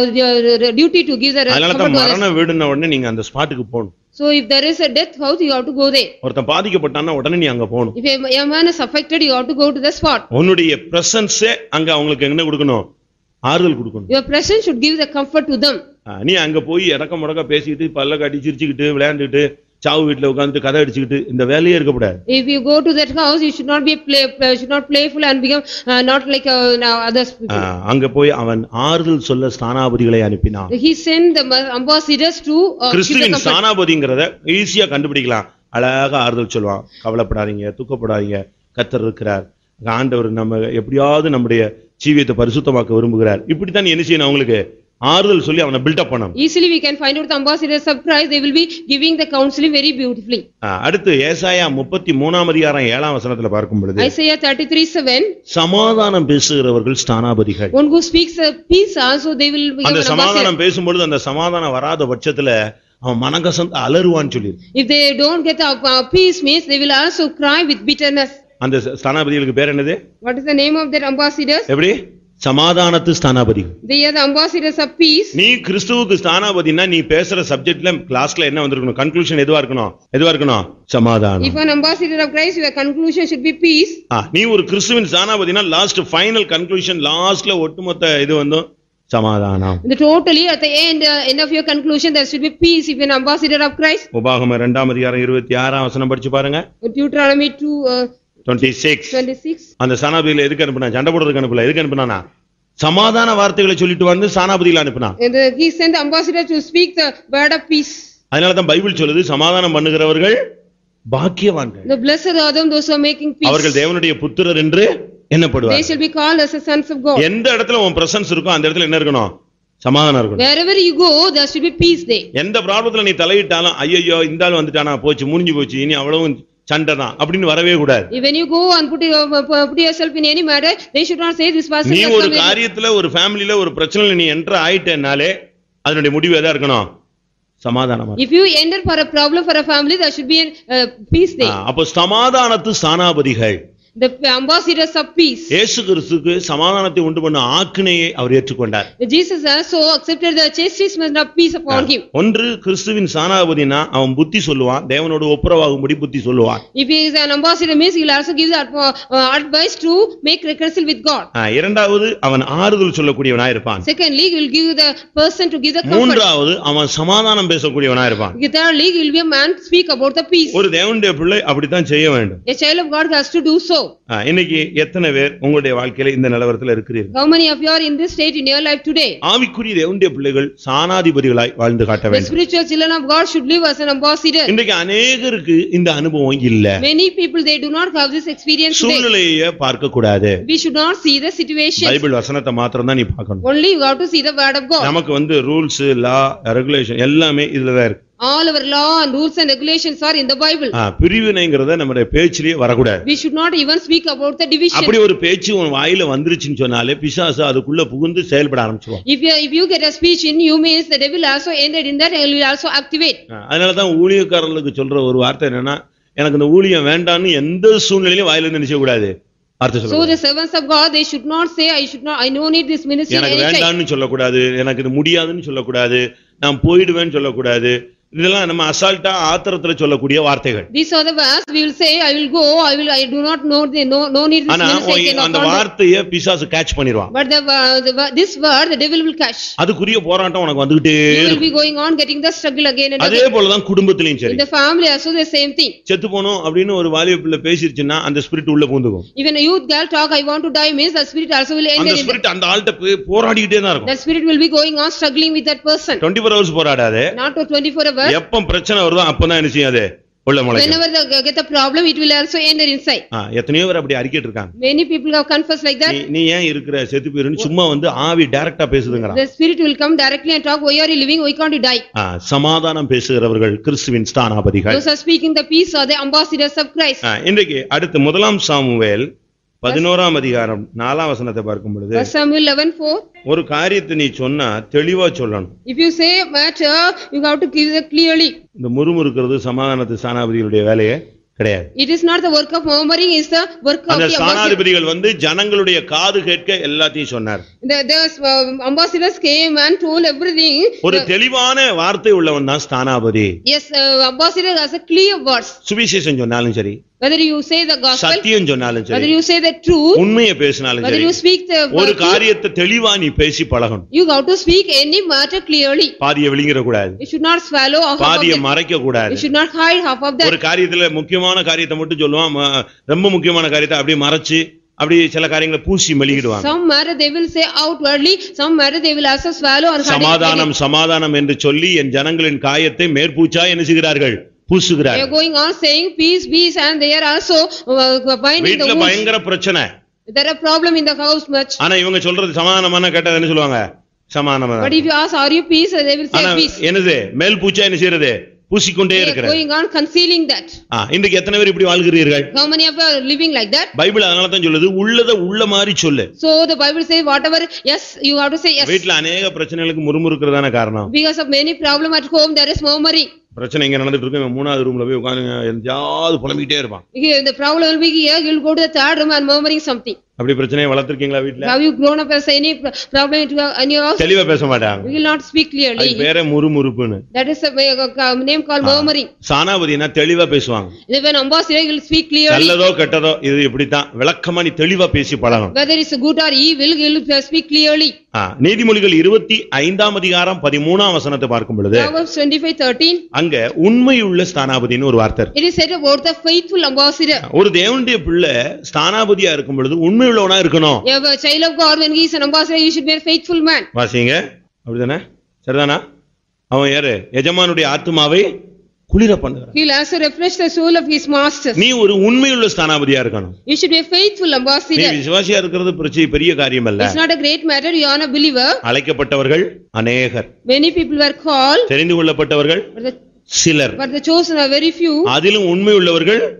uh, duty to give the அதனால comfort தான் to others. மரண வீடுன உடனே நீங்க அந்த ஸ்பாட்டுக்கு போகணும் So if there is a death house, you have to go there. ஒருத்தன் பாதிக்கப்பட்டான்னா உடனே நீ அங்க போகணும் If a a man is affected, you have to go to the spot. உன்னுடைய பிரசன்ஸே அங்க அவங்களுக்கு என்ன கொடுக்கணும் ஆறுதல் கொடுக்கணும் Your presence should give the comfort to them. ஆ, நீ அங்க போய் இறக்க முடக்க பேசிக்கிட்டு பல்ல காட்டி சிரிச்சுக்கிட்டு விளையாண்டுட்டு சாவு வீட்டுல உட்கார்ந்து கதை அடிச்சுக்கிட்டு இந்த வேலையே இருக்கக்கூடாது If you go to that house, you should not be play, play- should not playful and become uh, not like uh, now others ah, people. அங்க போய் அவன் ஆறுதல் சொல்ல ஸ்தானாபதிகளை அனுப்பினான் He sent the ma- ambassadors to uh, give the கிறிஸ்துவின் comfort. ஸ்தானாபதிங்கிறத ஈஸியா கண்டுபிடிக்கலாம் அழகா ஆறுதல் சொல்லுவான் கவலைப்படாதீங்க தூக்கப்படாதீங்க கத்தர் இருக்கிறார் ஆண்டவர் நம்ம எப்படியாவது நம்முடைய ஜீவியத்தை பரிசுத்தமாக்க விரும்புகிறார் இப்படித்தான் நீ என்ன செய்யணும் அவங்களுக்கு ஆறுதல் சொல்லி அவனை பில்டப் பண்ணணும் Easily we can find out the ambassadors surprised, they will be giving the counseling very beautifully. ஆ, அடுத்து ஏசாயா முப்பத்தி மூணாம் அதிகாரம் ஏழாம் வசனத்துல பார்க்கும் பொழுது Isaiah thirty-three seven, சமாதானம் பேசுகிறவர்கள் ஸ்தானாபதிகள் one who speaks uh, peace also, they will become அந்த an ambassador. சமாதானம் பேசும்பொழுது அந்த சமாதானம் வராத பட்சத்துல அவன் மனகசந்து அலறுவான்னு சொல்லி If they don't get the uh, peace means, they will also cry with bitterness. அந்த ஸ்தானாபதிகளுக்கு பேர் என்னது What is the name of their ambassadors? எப்படி சமாதானத்து ஸ்தானாபதிகள் They are the ambassadors of peace. நீ கிறிஸ்துவுக்கு ஸ்தானாபதினா நீ பேசுற சப்ஜெக்ட்ல கிளாஸ்ல என்ன வந்திருக்கணும் கன்க்ளூஷன் எதுவா இருக்கணும் எதுவா இருக்கணும் சமாதானம் If an ambassador of Christ, your conclusion should be peace. ஆ, நீ ஒரு கிறிஸ்துவின் ஸ்தானாபதினா லாஸ்ட் ஃபைனல் கன்க்ளூஷன் லாஸ்ட்ல ஒட்டுமொத்த இது வந்து சமாதானம் The totally at the end, uh, end of your conclusion, there should be peace if you're an ambassador of Christ. உபாகம இரண்டாம் அதிகாரம் இருபத்தி ஆறாம் வசனம் படிச்சு பாருங்க Deuteronomy two, uh, twenty six twenty-six. அந்த ஸ்தானாபதியில எதுக்கு அனுப்புனா சண்டை போடுறதுக்கு அனுப்பல எதுக்கு அனுப்புனானா சமாதான வார்த்தைகளை சொல்லிட்டு வந்து ஸ்தானாபதியில அனுப்புனா And uh, he sent the ambassador to speak the word of peace. அதனால தான் பைபிள் சொல்லுது சமாதானம் பண்ணுகிறவர்கள் பாக்கியவான்கள் The blessed are them, those who are making அவர்கள் peace. தேவனுடைய புத்திரர் என்று They எண்ணப்படுவார் shall be called as the sons of God. எந்த இடத்துல உன் பிரசன்ஸ் இருக்கோ அந்த இடத்துல என்ன இருக்கணும் சமாதானம் இருக்கணும் Wherever you go, there should be peace there. எந்த ப்ராப்ளத்துல நீ தலையிட்டாலும் ஐயோ இந்த ஆள் வந்துட்டானா போச்சு முடிஞ்சு போச்சு இனி அவ்வளவும் சண்டை தான் அப்படின்னு வரவே கூடாது If When you go and put your- put yourself in any matter, they should not say this person. நீ has ஒரு come in." காரியத்துல ஒரு ஃபேமிலில ஒரு பிரச்சனையில நீ என்டர் ஆயிட்டேனாலே அதனுடைய முடிவு எதா இருக்கணும் சமாதானமா இருக்கும். If you enter for a problem for a family, there should be a uh, peace ah, there. அப்போ சமாதானத்து ஸ்தானாபதிகள் The ambassadors of peace. இயேசு கிறிஸ்துக்கு சமாதானத்தை உண்டு பண்ண ஆக்கினையை அவர் ஏற்றுக்கொண்டார் Jesus also accepted the chastisement of peace upon him. ஒன்று கிறிஸ்துவின் சானாபதினா அவன் புத்தி சொல்லுவான் தேவனோடு ஒப்புரவாகும்படி புத்தி சொல்லுவான் If he is an ambassador means he will also give the adv- uh, advice to make reconcile with God. ஆ, இரண்டாவது அவன் ஆறுதல் சொல்லக்கூடியவனா இருப்பான் Secondly, he will give the person to give the comfort. மூன்றாவது அவன் சமாதானம் பேசக்கூடியவனா இருப்பான் Thirdly, he will be a man to speak about the peace. ஒரு தேவனுடைய பிள்ளை அப்படித்தான் செய்ய வேண்டும் A child of God has to do so. ஆ, இன்னைக்கு எத்தனை பேர் உங்களுடைய வாழ்க்கையில இந்த நிலவரத்துல இருக்கிறீர்கள் How many of you are in this state in your life today? ஆவிக்குரிய தேவனுடைய பிள்ளைகள் சானாதிபதிகளாய் வாழ்ந்து காட்ட The வேண்டும் spiritual children of God should live as an ambassador. இன்றைக்கு அநேகருக்கு இந்த அனுபவம் இல்ல Many people, they do not have this experience today. சூழ்நிலைய பார்க்க கூடாது We should not see the situation. Bible வசனத்தை மாத்திரம் தான் நீ பார்க்கணும் Only you have to see the word of God. நமக்கு வந்து ரூல்ஸ் லா ரெகுலேஷன் எல்லாமே இதுலதான் இருக்கு All our law and rules and regulations are in the Bible. ஆ, பிரிவினைங்கிறத நம்முடைய பேச்சிலேயே வரக்கூடாது We should not even speak about the division. அப்படி ஒரு பேச்சு உன் வாயில வந்துருச்சுன்னு சொன்னாலே பிசாசு அதுக்குள்ள புகுந்து செயல்பட ஆரம்பிச்சிருவான் If you, if you get a speech in you means the devil also ended in that and will also activate. ஆ, அதனாலதான் ஊழியக்காரர்களுக்கு சொல்ற ஒரு வார்த்தை என்னன்னா எனக்கு இந்த ஊழியம் வேண்டாம்னு எந்த சூழ்நிலையிலும் வாயில இருந்து நினைச்ச கூடாது வார்த்தை So சொல்ல the servants of God, they should not say, I should not, I don't need this ministry எனக்கு anytime. வேண்டாம்னு சொல்லக்கூடாது எனக்கு இது முடியாதுன்னு சொல்லக்கூடாது நான் போயிடுவேன்னு சொல்லக்கூடாது இதெல்லாம் நம்ம அசால்ட்டா ஆத்திரத்துல சொல்லக்கூடிய வார்த்தைகள் These are the words, we will say, I will go, I will, I do not know, the no, no need this ஆனா ministry, I உன் cannot அந்த conduct. வார்த்தைய பிசாசு கேட்ச் பண்ணிடுவான் But the, uh, the, wo- this word, the devil will catch. அதுக்குரிய போராட்டம் உனக்கு வந்துகிட்டே You will இருக்கும் be going on getting the struggle again and அதே again. போலதான் குடும்பத்திலையும் In சரி the family also the same thing. செத்து போனோம் அப்படின்னு ஒரு வாலிப பிள்ளை பேசிருச்சுன்னா அந்த ஸ்பிரிட் உள்ள பூந்துக்கும் Even a youth girl talk, I want to die means the spirit also will அந்த enter in. ஸ்பிரிட் அந்த ஆள்கிட்ட போய் போராடிக்கிட்டே தான் இருக்கும் That spirit will be going on struggling with that person. Twenty four hours போராடாது Not for twenty-four hours. எப்ப பிரச்சனை வருதோ அப்பதான் என்ன செய்யும் அது உள்ள முளைக்கும் Whenever the, get the problem, it will also enter inside. ஆ, எத்தனையோ பேர் அப்படி அறிக்கிட்டு இருக்காங்க Many people have confessed like that. நீ நீ ஏன் இருக்கிற செத்து போயிருன்னு சும்மா வந்து ஆவி டைரக்டா பேசுதுங்கிறான் The spirit will come directly and talk, why are you living, why can't you die? ஆ, சமாதானம் பேசுகிறவர்கள் கிறிஸ்துவின் ஸ்தானாபதிகள் Those are speaking the peace are the ambassadors of Christ. ஆ, இன்றைக்கு அடுத்து முதலாம் சாமுவேல் பதினோராம் அதிகாரம் நாலாம் வசனத்தை பார்க்கும் பொழுது First Samuel eleven four. ஒரு காரியத்தை நீ சொன்னா தெளிவா சொல்லணும் If you say matter, you have to give it clearly. இந்த முறுமுறுக்கிறது சமாதானத்து ஸ்தானாபதிகளுடைய வேலையே கிடையாது It is not the work of murmuring, it's the work of அந்த the ambassador. ஸ்தானாதிபதிகள் வந்து ஜனங்களுடைய காது கேட்க எல்லாத்தையும் சொன்னார் The, the uh, ambassadors came and told everything. ஒரு தெளிவான வார்த்தை உள்ளவன் தான் ஸ்தானாபதி Yes, uh, ambassador has a clear words. சுவிசேஷம் சொன்னாலும் சரி Whether you say the gospel, சத்தியம் சொன்னாலும் whether சரி you say the truth, உண்மையை பேசினாலும் whether சரி you speak the ஒரு truth, காரியத்தை தெளிவா நீ பேசி பழகணும் you have to speak any matter clearly. பாதியை விழுங்கிற கூடாது You should not swallow half of பாதியை them. மறைக்க கூடாது You should not hide half of ஒரு that. காரியத்துல முக்கியமான காரியத்தை மட்டும் சொல்லுவான் ம- ரொம்ப முக்கியமான காரியத்தை அப்படியே மறைச்சு அப்படி சில காரியங்களை பூசி மெழுகிடுவாங்க Some matter they will say outwardly, some matter they will also swallow and hide it. சமாதானம் சமாதானம் என்று சொல்லி என் ஜனங்களின் காயத்தை மேற்பூச்சா என்ன செய்கிறார்கள் They are பூசுகிறார்கள் going on saying peace, peace and they are also uh, binding the வீட்டுல wounds. பயங்கர பிரச்சனை There are problem in the house much. ஆனா இவங்க சொல்றது சமாதானமான கேட்டது என்ன சொல்லுவாங்க சமாதானம் But if you ask, are you peace, they will ஆனா say peace. என்னது மேல் பூச்சா என்ன செய்யறது பூசிக்கொண்டே They are இருக்கிறது going on concealing that. ஆ, இன்றைக்கு எத்தனை பேர் இப்படி வாழ்கிறீர்கள் How many of you are living like that? Bible அதனால தான் சொல்லுது உள்ளத உள்ள மாதிரி சொல்லு So the Bible says whatever, yes, you have to say yes. வீட்டுல அநேக பிரச்சனைகளுக்கு முறுமுறுக்கிறதான காரணம் Because of many problem at home, there is murmuring. பிரச்சனை இங்க நடந்துட்டு இருக்கு இவன் மூணாவது ரூம்ல போய் உட்கார்ந்து எந்தாவது புலம்பிக்கிட்டே இருப்பான் Here, the problem will be here, you will go to the third room and murmuring something. அப்படி பிரச்சனையை வளர்த்திருக்கீங்களா வீட்டுல Have you grown up as any pro- problem into your- in your house? தெளிவா பேச மாட்டாங்க We will not speak அது clearly. பேரே முறுமுறுப்புன்னு That is a way- a name called murmuring. சானாபதினா தெளிவா பேசுவாங்க If an ambassador will speak clearly, நல்லதோ கெட்டதோ இது இப்படித்தான் விளக்கமா நீ தெளிவா பேசி பழகணும் whether it's good or evil, he will speak clearly. ஆ, நீதிமொழிகள் இருபத்தி ஐந்தாம் அதிகாரம் பதிமூணாம் வசனத்தை பார்க்கும் பொழுது Proverbs twenty-five thirteen, அங்க உண்மையுள்ள ஸ்தானாபதின்னு ஒரு வார்த்தை இருக்கு. it is said about the faithful ambassador. ஒரு தேவனுடைய பிள்ளை ஸ்தானாபதியா இருக்கும் பொழுது உண்மையுள்ளவனா இருக்கணும் A child of God, when he is an ambassador, he should be a faithful man. வாசிங்க அப்படிதானே சரிதானா அவன் யாரு எஜமானுடைய ஆத்துமாவை குளிர பண்ணுகிறான் He will also refresh the soul of his masters. நீ ஒரு உண்மையுள்ள ஸ்தானாபதியா இருக்கணும் You should be a faithful நீ ambassador. விசுவாசியா இருக்கிறது பிரச்சனை பெரிய காரியம் அல்ல It's not a great matter, you are a believer. அழைக்கப்பட்டவர்கள் அநேகர் Many people were called, தெரிந்து கொள்ளப்பட்டவர்கள் but the, சிலர் but the chosen are very few. அதிலும் உண்மை உள்ளவர்கள்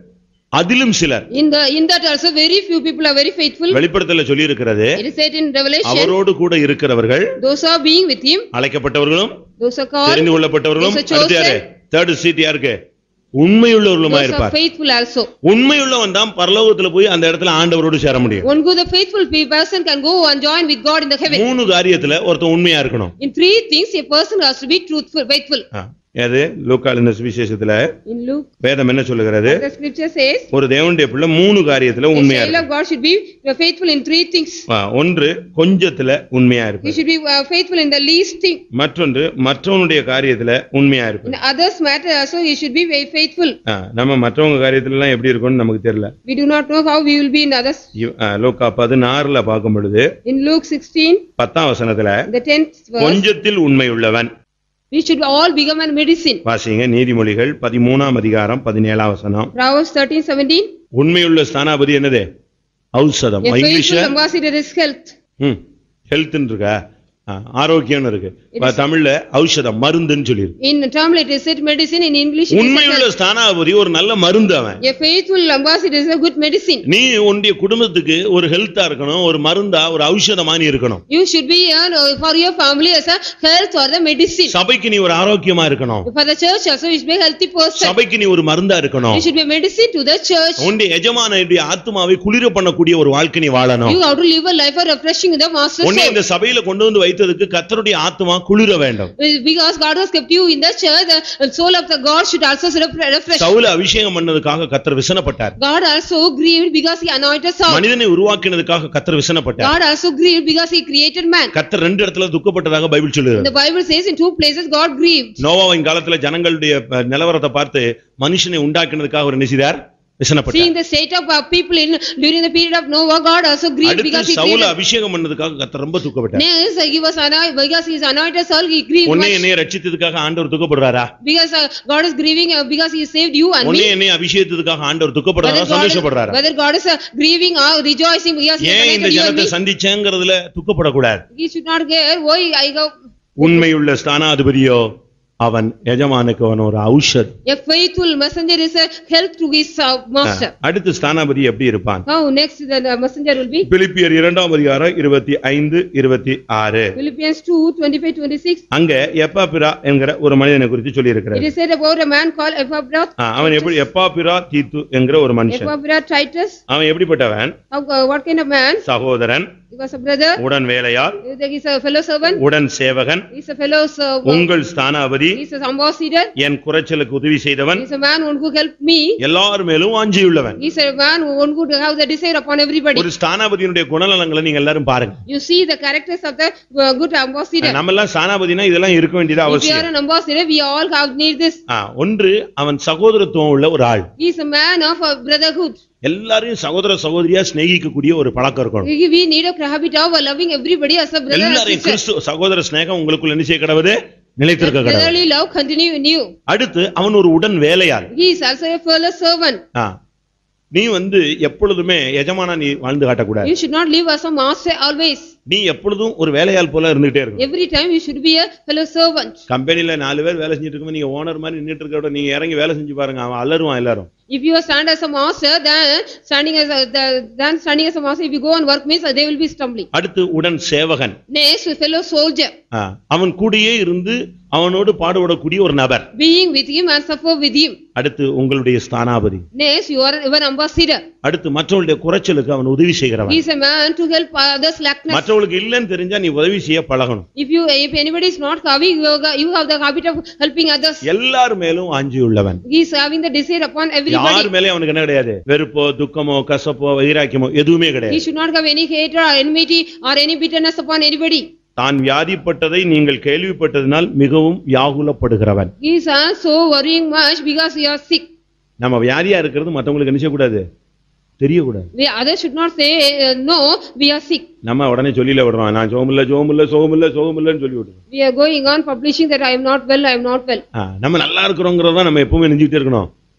அதிலும் சிலர் In the, in that also very few people are very faithful. வெளிப்படுத்தல சொல்லி இருக்கிறது It is said in Revelation, அவரோடு கூட இருக்கிறவர்கள் those who are being with him, அழைக்கப்பட்டவர்களும் those are called, தெரிந்து கொள்ளப்பட்டவர்களும் Those are அடுத்து யாரு chosen. தேர்ட் சீட் யாருக்கு உண்மையுள்ளவர்களுமா those are இருப்பார் faithful also. உண்மையுள்ளவன் தான் பரலோகத்துல போய் அந்த இடத்துல ஆண்டவரோடு சேர முடியும் One good, the faithful pe- person can go and join with God in the heaven. மூணு காரியத்துல ஒருத்தன் உண்மையா இருக்கணும் In three things, a person has to be truthful, faithful. ஆ, எது லூக்காலின சுவிசேஷத்துல In Luke, வேதம் என்ன சொல்லுகிறது the scripture says, ஒரு தேவனுடைய பிள்ளை மூணு காரியத்துல a உண்மையா child இருக்கும் of God should be faithful in three things. ஆ, ஒன்று கொஞ்சத்துல உண்மையா He இருப்பது should be uh, faithful in the least thing. மற்றொன்று மற்றவனுடைய காரியத்துல உண்மையா In இருப்பது others matter also, he should be very faithful. ஆ, நம்ம மற்றவங்க காரியத்துல எல்லாம் எப்படி இருக்கும்னு நமக்கு தெரியல We do not know how we will be in others. இவ்- ஆ, லூக்கா பதினாறுல பார்க்கும் பொழுது In Luke sixteen, பத்தாம் வசனத்துல the tenth verse, கொஞ்சத்தில் உண்மையுள்ளவன் we should all become a medicine. வாசிங்க நீதிமொழிகள் பதிமூணாம் அதிகாரம் பதினேழாம் வசனம் Proverbs thirteen seventeen, உண்மையுள்ள ஸ்தானாபதி என்னது ஔஷதம் a இங்கிலீஷ்ல faithful ambassador is health. ம் ஹெல்த்னு இருக்கா ஆ, ஆரோக்கியம்னு இருக்கு ப- தமிழ்ல ஔஷதம் மருந்துன்னு சொல்லியிருக்கு In Tamil it is said medicine, in English it is உண்மையுள்ள health. ஸ்தானாபதி ஒரு நல்ல மருந்து அவன் A faithful ambassador is a good medicine. நீ உன்னுடைய குடும்பத்துக்கு ஒரு ஹெல்த்தா இருக்கணும் ஒரு மருந்தா ஒரு ஔஷதமா நீ இருக்கணும் You should be uh, for your family as a health or the medicine. சபைக்கு நீ ஒரு ஆரோக்கியமா இருக்கணும் For the church also, you should be a healthy person. சபைக்கு நீ ஒரு மருந்தா இருக்கணும் You should be a medicine to the church. உன்னுடைய எஜமானுடைய ஆத்மாவை குளிர பண்ணக்கூடிய ஒரு வாழ்க்கை நீ வாழணும் You have to live a life of refreshing the master's உன்னை soul. இந்த சபையில கொண்டு வந்து வைத்ததுக்கு கர்த்தருடைய ஆத்மா குளிர வேண்டும் Because God has kept you in the church, the soul of the God should also refre- refresh. சவுல அபிஷேகம் பண்ணதுக்காக கர்த்தர் விசனப்பட்டார் God also grieved because he anointed Saul. மனிதனை உருவாக்கினதுக்காக கர்த்தர் விசனப்பட்டார் God also grieved because he created man. கர்த்தர் ரெண்டு இடத்துல துக்கப்பட்டதாக Bible சொல்லுது The Bible says in two places God grieved. நோவாவின் காலத்துல ஜனங்களுடைய அஹ், நிலவரத்தை பார்த்து மனுஷனை உண்டாக்கினதுக்காக ஒரு நிசிதார் விசனப்பட்டார் Seeing the state of our people in during the period of Noah, God also grieved because அடுத்து he சவுல created. அபிஷேகம் பண்ணதுக்காக கர்த்தர் ரொம்ப துக்கப்பட்டார் Next, he was anointed, because he is anointed Saul, he grieved உன்னை much. என்னைய ரட்சித்ததுக்காக ஆண்டவர் துக்கப்படுறாரா Because uh, God is grieving uh, because he saved you and உன்னை me. என்னைய அபிஷேகத்துக்காக ஆண்டவர் Whether துக்கப்படுறாரா God is, சந்தோஷப்படுறாரா whether God is uh, grieving or rejoicing because he ஏன் இந்த anointed you and ஜனத்தை me. சந்திச்சேங்கிறதுல துக்கப்படக்கூடாது He should not care, why I go. உண்மையுள்ள ஸ்தானாதிபதியோ அவன் எஜமானுக்கு அவன் ஒரு Aushadh A faithful messenger is a help to his uh, master. அடுத்து ஸ்தானாபதி எப்படி இருப்பான் How next the the messenger will be? பிலிப்பியர் இரண்டாம் அதிகாரம் இருபத்தி ஐந்து இருபத்தி ஆறு Philippians two, twenty-five, twenty-six. அங்க எப்பாபிரா என்கிற ஒரு மனிதனை குறித்து சொல்லி It is said about a man called Epaphras, அவன் எப்படி எப்பாபிரா தீத்து என்கிற ஒரு மனுஷன் Epaphras Titus. அவன் எப்படிப்பட்டவன் How, uh, what kind of man? சகோதரன் He was a brother, உடன் வேலையால் he is a fellow servant, உடன் சேவகன் he is a fellow servant, உங்கள் ஸ்தானாபதி he is an ambassador, என் குறைச்சலுக்கு உதவி செய்தவன் he is a man one who helped me, எல்லார் மேலும் வாஞ்சியுள்ளவன் he is a man who one could have the desire upon everybody. ஒரு ஸ்தானாபதியினுடைய குணநலங்களை நீங்க எல்லாரும் பாருங்க You see the characters of the uh, good ambassador. நம்ம எல்லாம் ஸ்தானாபதினா இதெல்லாம் இருக்க வேண்டியது If you are அவசியம் an ambassador, we all have need this. ஆ, ஒன்று அவன் சகோதரத்துவம் உள்ள ஒரு ஆள் He is a man of uh, brotherhood. எல்லாரையும் சகோதர சகோதரியா சிநேகிக்கக்கூடிய ஒரு பழக்கம் இருக்கணும் We we need a habit of loving everybody as a brother and எல்லாரையும் sister. கிறிஸ்து சகோதர சிநேகம் உங்களுக்குள்ள என்ன செய்ய கடவுது நிலைத்திருக்க கடவுது Brotherly love continue in you. அடுத்து அவன் ஒரு உடன் வேலையாள் He is also a fellow servant. ஆ. நீ வந்து எப்பொழுதுமே எஜமானா நீ வாழ்ந்து காட்டக்கூடாது You should not live as a master always. நீ எப்பொழுதும் ஒரு வேலையாள் போல இருந்துகிட்டே இருக்கணும் Every time you should be a fellow servant. கம்பெனில நாலு பேர் வேலை செஞ்சுட்டு இருக்கும்போது நீங்க ஓனர் மாதிரி நின்னுட்டு இருக்க விட நீங்க இறங்கி வேலை செஞ்சு பாருங்க அவன் அலருவான் எல்லாரும் If you stand as a master, then standing as a, the- then standing as a master, if you go and work means uh, they will be stumbling. அடுத்து உடன் சேவகன் Next, a fellow soldier, ஆ. அவன் கூடயே இருந்து அவனோடு பாடுபடக்கூடிய ஒரு நபர் being with him and suffer with him. அடுத்து உங்களுடைய ஸ்தானாபதி Next, you are an ambassador. அடுத்து மற்றவங்களுடைய குறைச்சலுக்கு அவன் உதவி He செய்கிறவன் is a man to help others lackness. மற்றவங்களுக்கு இல்லைன்னு தெரிஞ்சா நீ உதவி செய்ய பழகணும் If you, if anybody is not having, you have- you have the habit of helping others. எல்லார் மேலும் ஆஞ்சி உள்ளவன் He is having the desire upon யார் everybody. மேலயும் அவனுக்கு என்ன கிடையாது வெறுப்போ துக்கமோ கசப்போ வைராக்கியமோ எதுவுமே He கிடையாது should not have any hatred or enmity or any bitterness upon anybody. தான் வியாதிப்பட்டதை நீங்கள் கேள்விப்பட்டதினால் மிகவும் வியாகுலப்படுகிறவன் He is also worrying much because he is sick. நம்ம வியாதியா இருக்கிறது மத்தவங்களுக்கு என்ன செய்யக்கூடாது தெரியக்கூடாது We others should not say, uh, no, we are sick. நம்ம உடனே சொல்லில விடுறோம் நான் சோமில்ல சோமில்ல சோமில்ல சோமில்லன்னு சொல்லி விடுறோம் We are going on publishing that I am not well, I am not well. ஆ, நம்ம நல்லா இருக்கிறோங்கிறத நம்ம எப்பவுமே நெஞ்சுக்கிட்டே இருக்கணும்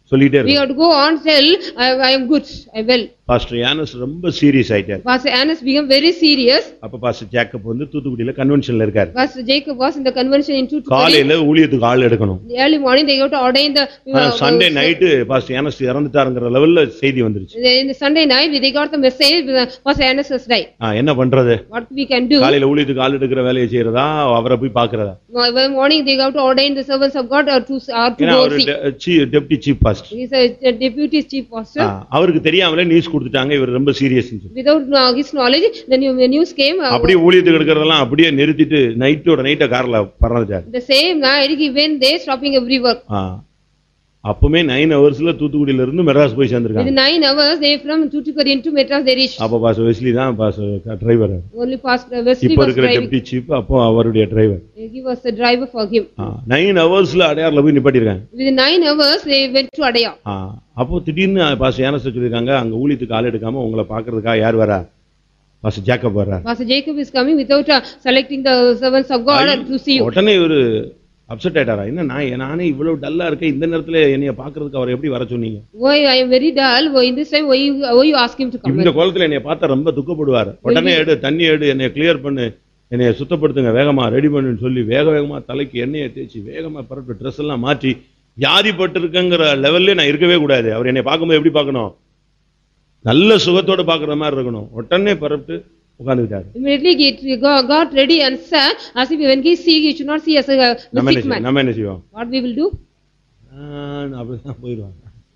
சொல்லிட்டே We இருக்கு have to go on tell, I I am good, I well. Pastor Annas ரொம்ப சீரியஸ் ஆயிட்டார் Pastor Annas became very serious. அப்ப பாஸ்டர் ஜேக்கப் வந்து தூத்துக்குடியில கன்வென்ஷன்ல இருக்காரு Pastor Jacob was in the convention in Tuticorin. காலையில ஊழியத்துக்கு ஆள் எடுக்கணும் In the Early morning, they go to ordain the. ஆனா uh, Sunday uh, night pastor Annas இறந்துட்டாருங்கிற லெவல்ல செய்தி வந்துருச்சு In the Sunday night, they got the message, uh, Pastor Annas has died. ஆ, என்ன பண்றது What we can do? காலையில ஊழியத்துக்கு ஆள் எடுக்கிற வேலையை செய்யறதா அவரை போய் பாக்குறதா One morning, they go to ordain the servants of God or to, or to ஏன்னா go அவரு see. Deputy chief pastor He is a a deputy chief pastor. அவருக்கு தெரியாமலே நியூஸ் கொடுத்துட்டாங்க இவர் ரொம்ப serious Without uh, his knowledge, the new- the news came. uh, அப்படியே ஊழியத்துக்கு எடுக்கிறதெல்லாம் அப்படியே நிறுத்திட்டு நைட்டோட நைட்டா கார்ல பறந்துட்டாரு The same night, he went there stopping every work. ஆ. அப்பவுமே நைன் ஹவர்ஸ்ல தூத்துக்குடியில இருந்து மெட்ராஸ் போய் சேர்ந்திருக்காங்க Within nine hours, they from Tuticorin to Madras, they reached. அப்ப பாஸ் வெஸ்லி தான் pas driver Only Pastor Wesley இப்ப was இருக்கிற driving. டெப்டி சீஃப் அப்போ அவருடைய driver He was the driver for him. Nine ஹவர்ஸ்ல அடையாறுல போய் நிப்பாட்டிருக்காங்க Within nine hours, they went to Adaya. ஆ. அப்போ திடீர்னு பாஸ் யானஸ் சொல்லியிருக்காங்க அங்க ஊழியத்துக்கு ஆள் எடுக்காம உங்களை பாக்குறதுக்காக யார் வரா பாஸ் ஜேக்கப் வர்றார் Pastor Jacob is coming without uh, selecting the servants of God to see you. உடனே இவரு அப்செட் ஆயிட்டாரா என்ன நான் நானே இவ்வளவு டல்லா இருக்கேன் இந்த நேரத்துல என்னைய பாக்குறதுக்கு அவர் எப்படி வர சொன்னீங்க Why I am very dull, why in this time, why you, why you ask him to come? இந்த கோலத்துல என்னைய பார்த்தா ரொம்ப துக்கப்படுவார் உடனே எடு தண்ணி எடு என்னைய கிளியர் பண்ணு என்னைய சுத்தப்படுத்துங்க வேகமா ரெடி பண்ணுன்னு சொல்லி வேக வேகமா தலைக்கு எண்ணெயை தேய்ச்சி வேகமா பரட்டு ட்ரெஸ் எல்லாம் மாற்றி வியாதிப்பட்டிருக்கேங்கிற லெவல்ல நான் இருக்கவே கூடாது அவர் என்னை பார்க்கும்போது எப்படி பார்க்கணும் நல்ல சுகத்தோட பார்க்குற மாதிரி இருக்கணும் உடனே பரப்பிட்டு உட்காந்துக்கிட்டாரு Immediately get, go- got ready and sat, as if when he see, he should not see as a uh, நம்ம என்ன sick செய்வோம் man. நம்ம என்ன செய்வோம் What we will do? ஆஹ் அப்படிதான் போயிடுவாங்க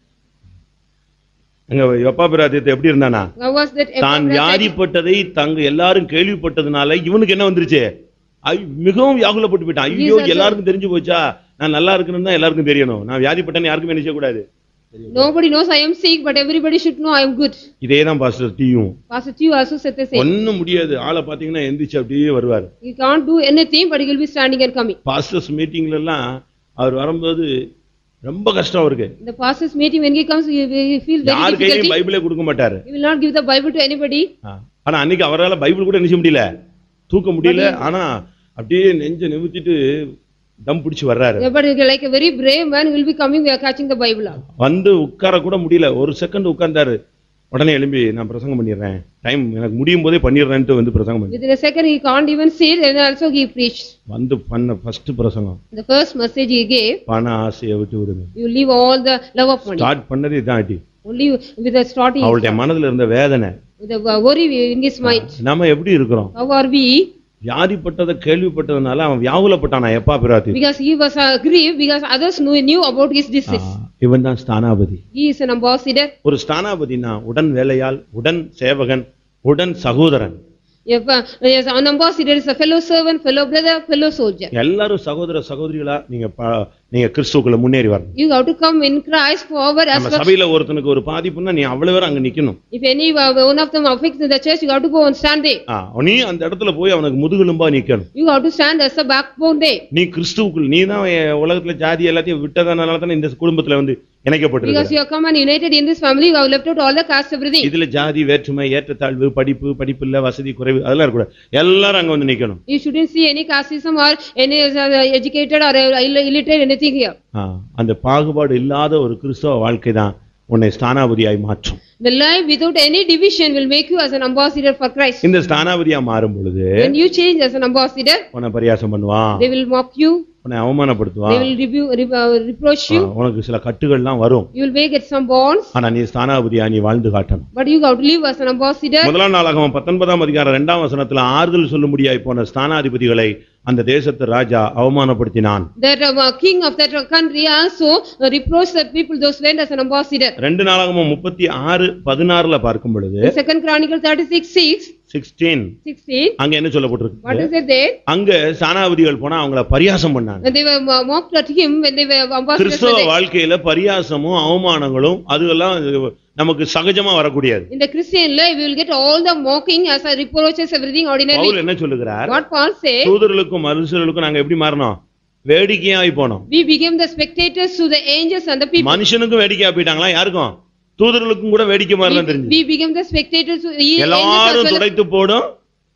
அங்க எப்பா பிராத்தியத்தை எப்படி இருந்தானா How was that? தான் Epaphras? வியாதிப்பட்டதை தங்க எல்லாரும் கேள்விப்பட்டதுனால இவனுக்கு என்ன வந்துருச்சு ஐ- மிகவும் வியாகுலப்பட்டு போயிட்டான் ஐயோ Jesus. எல்லாருக்கும் தெரிஞ்சு போச்சா நான் நல்லா இருக்கணும்னு தான் எல்லாருக்கும் தெரியணும் நான் வியாதிப்பட்டேன்னு யாருக்குமே நினைச்ச கூடாது Nobody knows I am sick, but everybody should know I am good. இதே தான் பாஸ்டர் டீயும் Pastor Chiu also said the same. ஒண்ணும் முடியாது ஆளை பாத்தீங்கன்னா எந்திரிச்சு அப்படியே வருவார் He can't do anything, but he will be standing and coming. Pastors மீட்டிங்ல எல்லாம் அவர் வரும்போது ரொம்ப கஷ்டம் அவருக்கு In the pastor's meeting, when he comes, he will he feel very யார் கையிலையும் difficulty. பைபிளே கொடுக்க மாட்டாரு He will not give the Bible to anybody. ஆ. ஆனா அன்னைக்கு அவரால பைபிள் கூட நினைச்ச முடியல தூக்க முடியல ஆனா அப்படியே நெஞ்ச நிமித்திட்டு தம் பிடிச்சு வர்றாரு Yeah, But like a very brave man, he will be coming, we are catching the Bible up. வந்து உட்கார கூட முடியல ஒரு செகண்ட் உட்கார்ந்தாரு உடனே எழும்பி நான் பிரசங்கம் பண்ணிடுறேன் டைம் எனக்கு முடியும் போதே பண்ணிடுறேன்ட்டு வந்து பிரசங்கம் பண்ணி Within a second, he can't even sit, and also he preached. வந்து பண்ண ஃபர்ஸ்ட் பிரசங்கம் The first message he gave, பண ஆசையை விட்டு விடுங்க you leave all the love of money. Start பண்ணது இதான் அடி Only with the starting, அவளுடைய மனதுல இருந்த வேதனை with the worry in his mind. நாம எப்படி இருக்கிறோம் How are we? வியாதிப்பட்டதை கேள்விப்பட்டதுனால அவன் வியாகுலப்பட்டானா எப்பா பிராத்தி Because he was uh, grieved, because others knew, knew about his disease. இவன் தான் ஸ்தானாபதி He is an ambassador. ஒரு ஸ்தானாபதினா உடன் வேலையால் உடன் சேவகன் உடன் சகோதரன் If, uh, yes, an ambassador is a fellow servant, fellow brother, fellow soldier. எல்லாரும் சகோதர சகோதரிகளா நீங்க ப- நீங்க கிறிஸ்துக்குள்ள முன்னேறி வரணும் You have to come in Christ forward as நம்ம well. சபையில ஒருத்தனுக்கு ஒரு பாதிப்புன்னா நீ அவ்வளவு பேர் அங்க நிக்கணும் If any uh, one of them affects in the church, you have to go and stand there. ஆ, நீ அந்த இடத்துல போய் அவனுக்கு முதுகெலும்பா நிக்கணும் You have to stand as a backbone there. நீ கிறிஸ்துவுக்குள் நீ தான் உலகத்துல ஜாதி எல்லாத்தையும் விட்டதனால தானே இந்த குடும்பத்துல வந்து Because இணைக்கப்பட்டிருக்க you have come and united in this family, you have left out all the caste, everything. இதுல ஜாதி வேற்றுமை ஏற்றத்தாழ்வு படிப்பு படிப்பு இல்ல வசதி குறைவு அதெல்லாம் இருக்கக்கூடாது எல்லாரும் அங்க வந்து நிக்கணும் You shouldn't see any casteism or any uh, educated or uh, ill- illiterate anything here. ஆ, அந்த பாகுபாடு இல்லாத ஒரு கிறிஸ்தவ வாழ்க்கை தான் உன்னை ஸ்தானாபதியாய் மாற்றும் The life without any division will make you as an ambassador for Christ. இந்த ஸ்தானாபதியா மாறும் பொழுது When you change as an ambassador, உன்னை பரியாசம் பண்ணுவான் they will mock you, உன்னை they அவமானப்படுத்துவான் will rebu- re- uh, reproach ah, you, உனக்கு சில கட்டுகள்லாம் வரும் you will may get some bonds, ஆனா நீ ஸ்தானாபதியா நீ வாழ்ந்து காட்டணும் but you have to live as an ambassador. முதலாம் நாளாகவும் பத்தொன்பதாம் அதிகாரம் இரண்டாம் வசனத்துல ஆறுதல் சொல்லும்படியாய் போன ஸ்தானாதிபதிகளை அந்த தேசத்து ராஜா அவமானப்படுத்தினான் That uh, king of that country also uh, reproached the people, those went as an ambassador. ரெண்டு நாளாகவும் முப்பத்தி ஆறு பதினாறுல பார்க்கும் பொழுது In second Chronicle thirty-six, six, sixteen sixteen, அங்க என்ன what சொல்லப்பட்டிருக்கு is it there? அங்க ஸ்தானாபதிகள் போனா அவங்கள பரியாசம் பண்ணாங்க When they were mo- mocked at him, when they were ambassadors. கிறிஸ்தவ were there. வாழ்க்கையில பரியாசமும் அவமானங்களும் அதுவெல்லாம் நமக்கு சகஜமா வரக்கூடியது In the Christian life, we will get all the mocking as a reproaches, everything ordinarily. Pavul என்ன சொல்லுகிறார் What Paul say, தூதர்களுக்கும் மனுஷர்களுக்கும் நாங்க எப்படி மாறணும் வேடிக்கையாய் போனோம் we became the spectators to the angels and the people. மனுஷனுக்கும் வேடிக்கையா போயிட்டாங்களா யாருக்கும் தூதர்களுக்கும் கூட வேடிக்கை மாதிரி தான் We தெரிஞ்சு we became the spectators to the angels as எல்லாரும் well. துடைத்து போடும்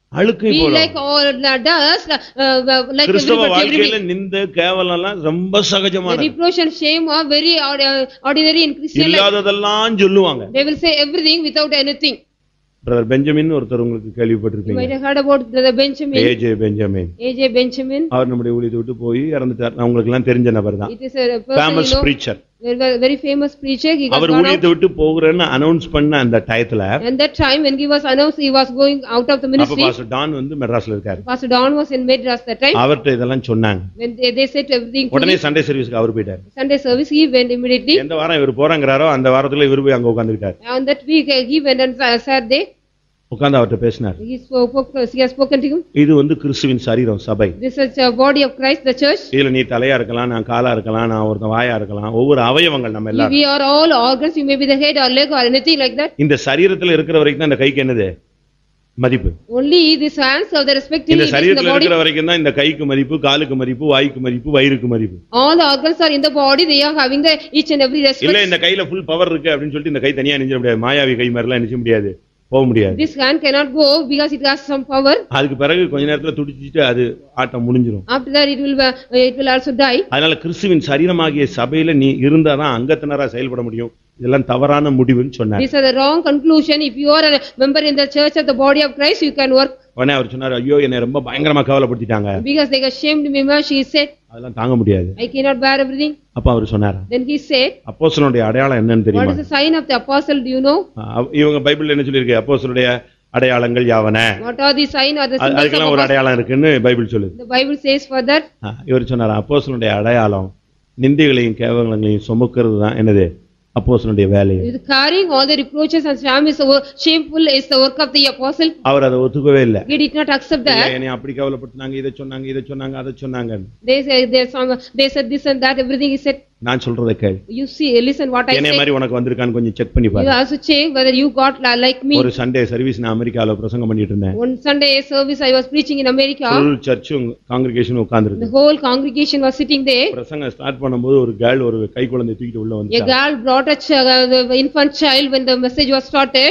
அழுக்கை Be போல like all the dust, uh, uh, like கிறிஸ்தவ everybody, வாழ்க்கையில everybody. நிந்த கேவலம் எல்லாம் ரொம்ப The சகஜமானது reproach and shame are very ord- uh, ordinary in Christian life. இல்லாததெல்லாம் சொல்லுவாங்க They will say everything without anything. Brother Benjamin ஒருத்தர் உங்களுக்கு You might கேள்விப்பட்டிருப்பீங்க have heard about Brother Benjamin, AJ Benjamin AJ Benjamin. அவர் நம்முடைய ஊழியத்தை விட்டு போய் இறந்துட்டார் உங்களுக்கு எல்லாம் தெரிஞ்ச நபர் தான் It is a person, you famous know, preacher very very famous preacher. He got அவர் gone out. ஊழியத்தை விட்டு போகிறேன்னு அனௌன்ஸ் பண்ண அந்த டயத்துல And that time when he was announced, he was going out of the அப்ப ministry. பாஸ்டர் டான் வந்து மெட்ராஸ்ல இருக்காரு Pastor Don was in Madras that time. அவர்ட்ட இதெல்லாம் சொன்னாங்க When they, they said everything to உடனே him, சண்டே சர்வீஸ்க்கு அவர் போயிட்டார் Sunday service, he went immediately. எந்த வாரம் இவர் போறாங்கிறாரோ அந்த வாரத்துல இவர் போய் அங்க உட்கார்ந்துட்டார் On that week, uh, he went and sa- sat there. உட்கார்ந்து அவர்ட்ட பேசினார் He spoke, he has spoken to him. இது வந்து கிறிஸ்துவின் சரீரம் சபை This is the body of Christ, the church. இதுல நீ தலையா இருக்கலாம் நான் காலா இருக்கலாம் நான் ஒருத்தன் வாயா இருக்கலாம் ஒவ்வொரு அவயவங்கள் நம்ம எல்லாரும் We are all organs, you may be the head or leg or anything like that. இந்த சரீரத்துல இருக்கிற வரைக்கும் தான் இந்த கைக்கு என்னது மதிப்பு Only these hands of the respective இந்த it is in the சரீரத்துல body. இருக்கிற வரைக்கும் தான் இந்த கைக்கு மதிப்பு காலுக்கு மதிப்பு வாய்க்கு மதிப்பு வயிறுக்கு மதிப்பு All the organs are in the body, they are having the each and every இல்ல respect. இந்த கையில ஃபுல் பவர் இருக்கு அப்படின்னு சொல்லிட்டு இந்த கை தனியா நினைச்ச முடியாது மாயாவி கை மாதிரிலாம் நினைச்ச முடியாது போக முடியாது This hand cannot go because it has some power. அதுக்கு பிறகு கொஞ்ச நேரத்துல துடிச்சிட்டு அது ஆட்டம் முடிஞ்சிரும் After that, it will, uh, it will also die. அதனால கிறிஸ்துவின் சரீரமாகிய சபையில நீ இருந்தாதான் அங்கத்தினரா செயல்பட முடியும் இதெல்லாம் தவறான முடிவுன்னு சொன்னார் These are the wrong conclusion. If you are a member in the church of the body of Christ, you can work உடனே அவர் சொன்னார் ஐயோ என்னை ரொம்ப பயங்கரமா கவலைப்படுத்திட்டாங்க because they ashamed me much. He said, அதெல்லாம் தாங்க முடியாது I cannot bear everything. அப்ப அவர் சொன்னார் Then he said, அப்போஸ்தலனுடைய அடையாளம் என்னன்னு what தெரியுமா is the sign of the apostle, do you know? அஹ் இவங்க பைபிள்ல என்ன சொல்லியிருக்கு அப்போஸ்தலனுடைய அடையாளங்கள் யாவன What are the sign or the அது- symbols of அதுக்கெல்லாம் ஒரு apostle? அடையாளம் இருக்குன்னு பைபிள் சொல்லுது The Bible says for that, அஹ் இவர் சொன்னார் அப்போஸ்தலனுடைய அடையாளம் நிந்தைகளையும் கேவலங்களையும் சுமக்கிறது தான் என்னது அப்போஸ்தலனுடைய வேலை with carrying all the reproaches and shame is the work, shameful is the work of the apostle. அவர் அதை ஒத்துக்கவே இல்லை He did not accept இல்ல, that. என்னை அப்படி கவலைப்படுத்தினாங்க இதை சொன்னாங்க இதை சொன்னாங்க அதை சொன்னாங்க They say, there's some, they said this and that, everything he said. நான் சொல்றதை கேள் You see, listen what I என்னைய say. மாதிரி உனக்கு வந்திருக்கான்னு கொஞ்சம் செக் பண்ணி You பாரு also check whether you got li- like me. ஒரு சண்டே சர்வீஸ் நான் அமெரிக்கால பிரசங்கம் பண்ணிட்டு இருந்தேன் One Sunday service I was preaching in America. Full சர்ச்சும் காங்கிரிகேஷனும் The உட்கார்ந்துருக்கு whole congregation was sitting there. பிரசங்கம் ஸ்டார்ட் பண்ணும்போது ஒரு கேர்ள் ஒரு கை குழந்தை தூக்கிட்டு உள்ள A வந்து girl brought a ch- uh, the infant child when the message was started.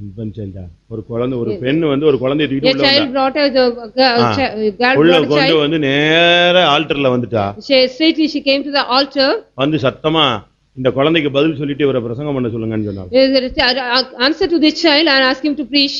ஒரு குழந்தை ஒரு பெண் வந்து ஒரு குழந்தைய A தூக்கிட்டு உள்ள child வந்தா brought a, the girl, Ah. chi- girl உள்ள brought a கொண்டு child. வந்து நேர ஆல்டர்ல வந்துட்டா She straightly she came to the altar. வந்து சத்தமா இந்த குழந்தைக்கு பதில் சொல்லிட்டு இவரை பிரசங்கம் பண்ண சொல்லுங்கன்னு சொன்னாங்க There is a- uh, Answer to this child and ask him to preach.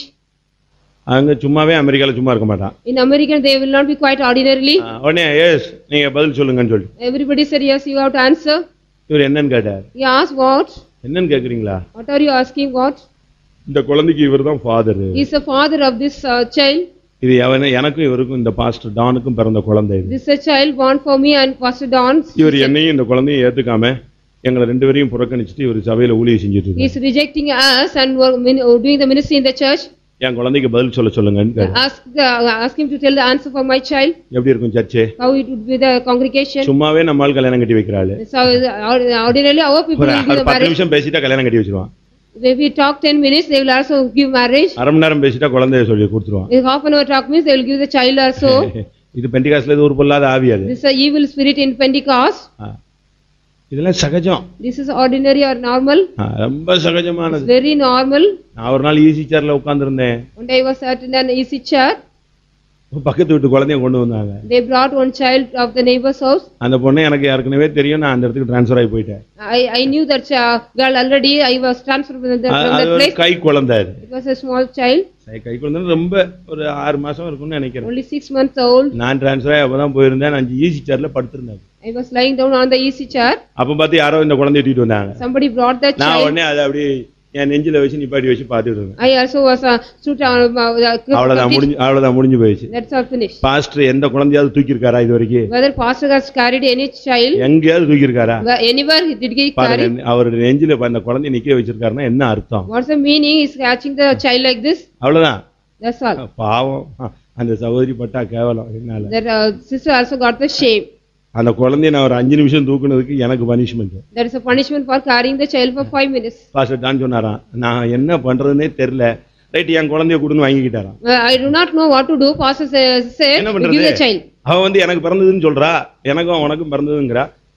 அங்க சும்மாவே அமெரிக்கால சும்மா இருக்க மாட்டான் In American, they will not be quite ordinarily. ஆ, உடனே எஸ் நீங்க பதில் சொல்லுங்கன்னு சொல்லி Everybody said, yes, you have to answer. இவர் என்னன்னு கேட்டார் He asked, what? என்னன்னு கேக்குறீங்களா What are you asking, what? இந்த குழந்தைக்கு இவர் தான் father He is the father of this uh, child. இது எவன எனக்கும் இவருக்கும் இந்த பாஸ்டர் டானுக்கும் பிறந்த குழந்தை இது This is a child born for me and Pastor Don. இவர் என்னையும் இந்த குழந்தையும் ஏத்துக்காம எங்களை ரெண்டு பேரையும் புறக்கணிச்சுட்டு இவர் சபையில ஊழியம் செஞ்சுட்டு He இருக்காரு is rejecting us and work- min- uh, doing the ministry in the church. என் குழந்தைக்கு பதில் சொல்ல சொல்லுங்கன்னு கேட்டார். Ask, the- ask him to tell the answer for my child, எப்படி இருக்கும் சர்ச்சே how it would be the congregation. சும்மாவே நம்மால் கல்யாணம் கட்டி வைக்கிறாள் So uh, ordinarily our people ஒரு will give ஒரு the பத்து marriage. நிமிஷம் பேசிட்டா கல்யாணம் கட்டி வச்சிருவான் If we talk ten minutes, they will also give marriage. அரை மணி நேரம் பேசிட்டா குழந்தைய சொல்லி கொடுத்துருவான் If half an hour talk means they will give the child also. இது பெண்டிகாஸ்ல இது ஒரு பொல்லாத ஆவி அது This is a evil spirit in Pentecost. ஆ. இதெல்லாம் சகஜம் This is ordinary or normal. ஆ, ரொம்ப சகஜமானது Very normal. நான் ஒரு நாள் ஈசி சேர்ல உட்கார்ந்திருந்தேன் One day I was sat in an easy chair. பக்கத்து வீட்டு குழந்தைய கொண்டு வந்தாங்க They brought one child of the neighbor's house. அந்த பொண்ணு எனக்கு ஏற்கனவே தெரியும் நான் அந்த இடத்துக்கு டிரான்ஸ்ஃபர் ஆகி போயிட்டேன் I, I knew that uh, girl already. I was transferred from, the, அது from அது that ஒரு place. கை குழந்தை அது It was a small child, சரி, கை குழந்தை ரொம்ப ஒரு ஆறு மாசம் இருக்கும்னு நினைக்கிறேன் only six months old. நான் டிரான்ஸ்ஃபர் ஆகி அப்பதான் போயிருந்தேன் நான் ஈசி சேர்ல படுத்திருந்தேன் I was lying down on the easy chair. அப்ப பார்த்து யாரோ இந்த குழந்தைய தூக்கிட்டு வந்தாங்க Somebody brought the நான் child. உடனே அதை அப்படி என் நெஞ்சில வச்சு நிப்பாட்டி வச்சு பார்த்துட்டு இருந்தேன் I also was uh, stood on. Uh, அவ்வளவுதான் uh, முடிஞ்சு அவ்வளவுதான் முடிஞ்சு போயிடுச்சு That's all finished. பாஸ்டர் எந்த குழந்தையாவது தூக்கி இருக்காரா இது வரைக்கும் Whether pastor has carried any child, எங்கேயாவது தூக்கி இருக்காரா where- anywhere he did he carry. பாருங்க அவருடைய நெஞ்சில இப்ப அந்த குழந்தைய நிக்க வச்சிருக்காருன்னா என்ன அர்த்தம் What's the meaning? Is catching the child like this? அவ்வளவுதான் That's all. பாவம் அந்த சகோதரி பட்டா கேவலம் என்னால That uh, sister also got the shame. அந்த குழந்தைய நான் ஒரு அஞ்சு நிமிஷம் தூக்குனதுக்கு எனக்கு punishment There is a punishment for carrying the child for five minutes. Pastor Don சொன்னாராம் நான் என்ன பண்றதுன்னே தெரியல ரைட் என் குழந்தைய கொடுன்னு வாங்கிக்கிட்டாராம் Uh, I do not know what to do. Pastor sa- said, என்ன to give the பண்றது? child. அவ வந்து எனக்கு பிறந்ததுன்னு சொல்றா எனக்கும் உனக்கும் பிறந்ததுங்கிறா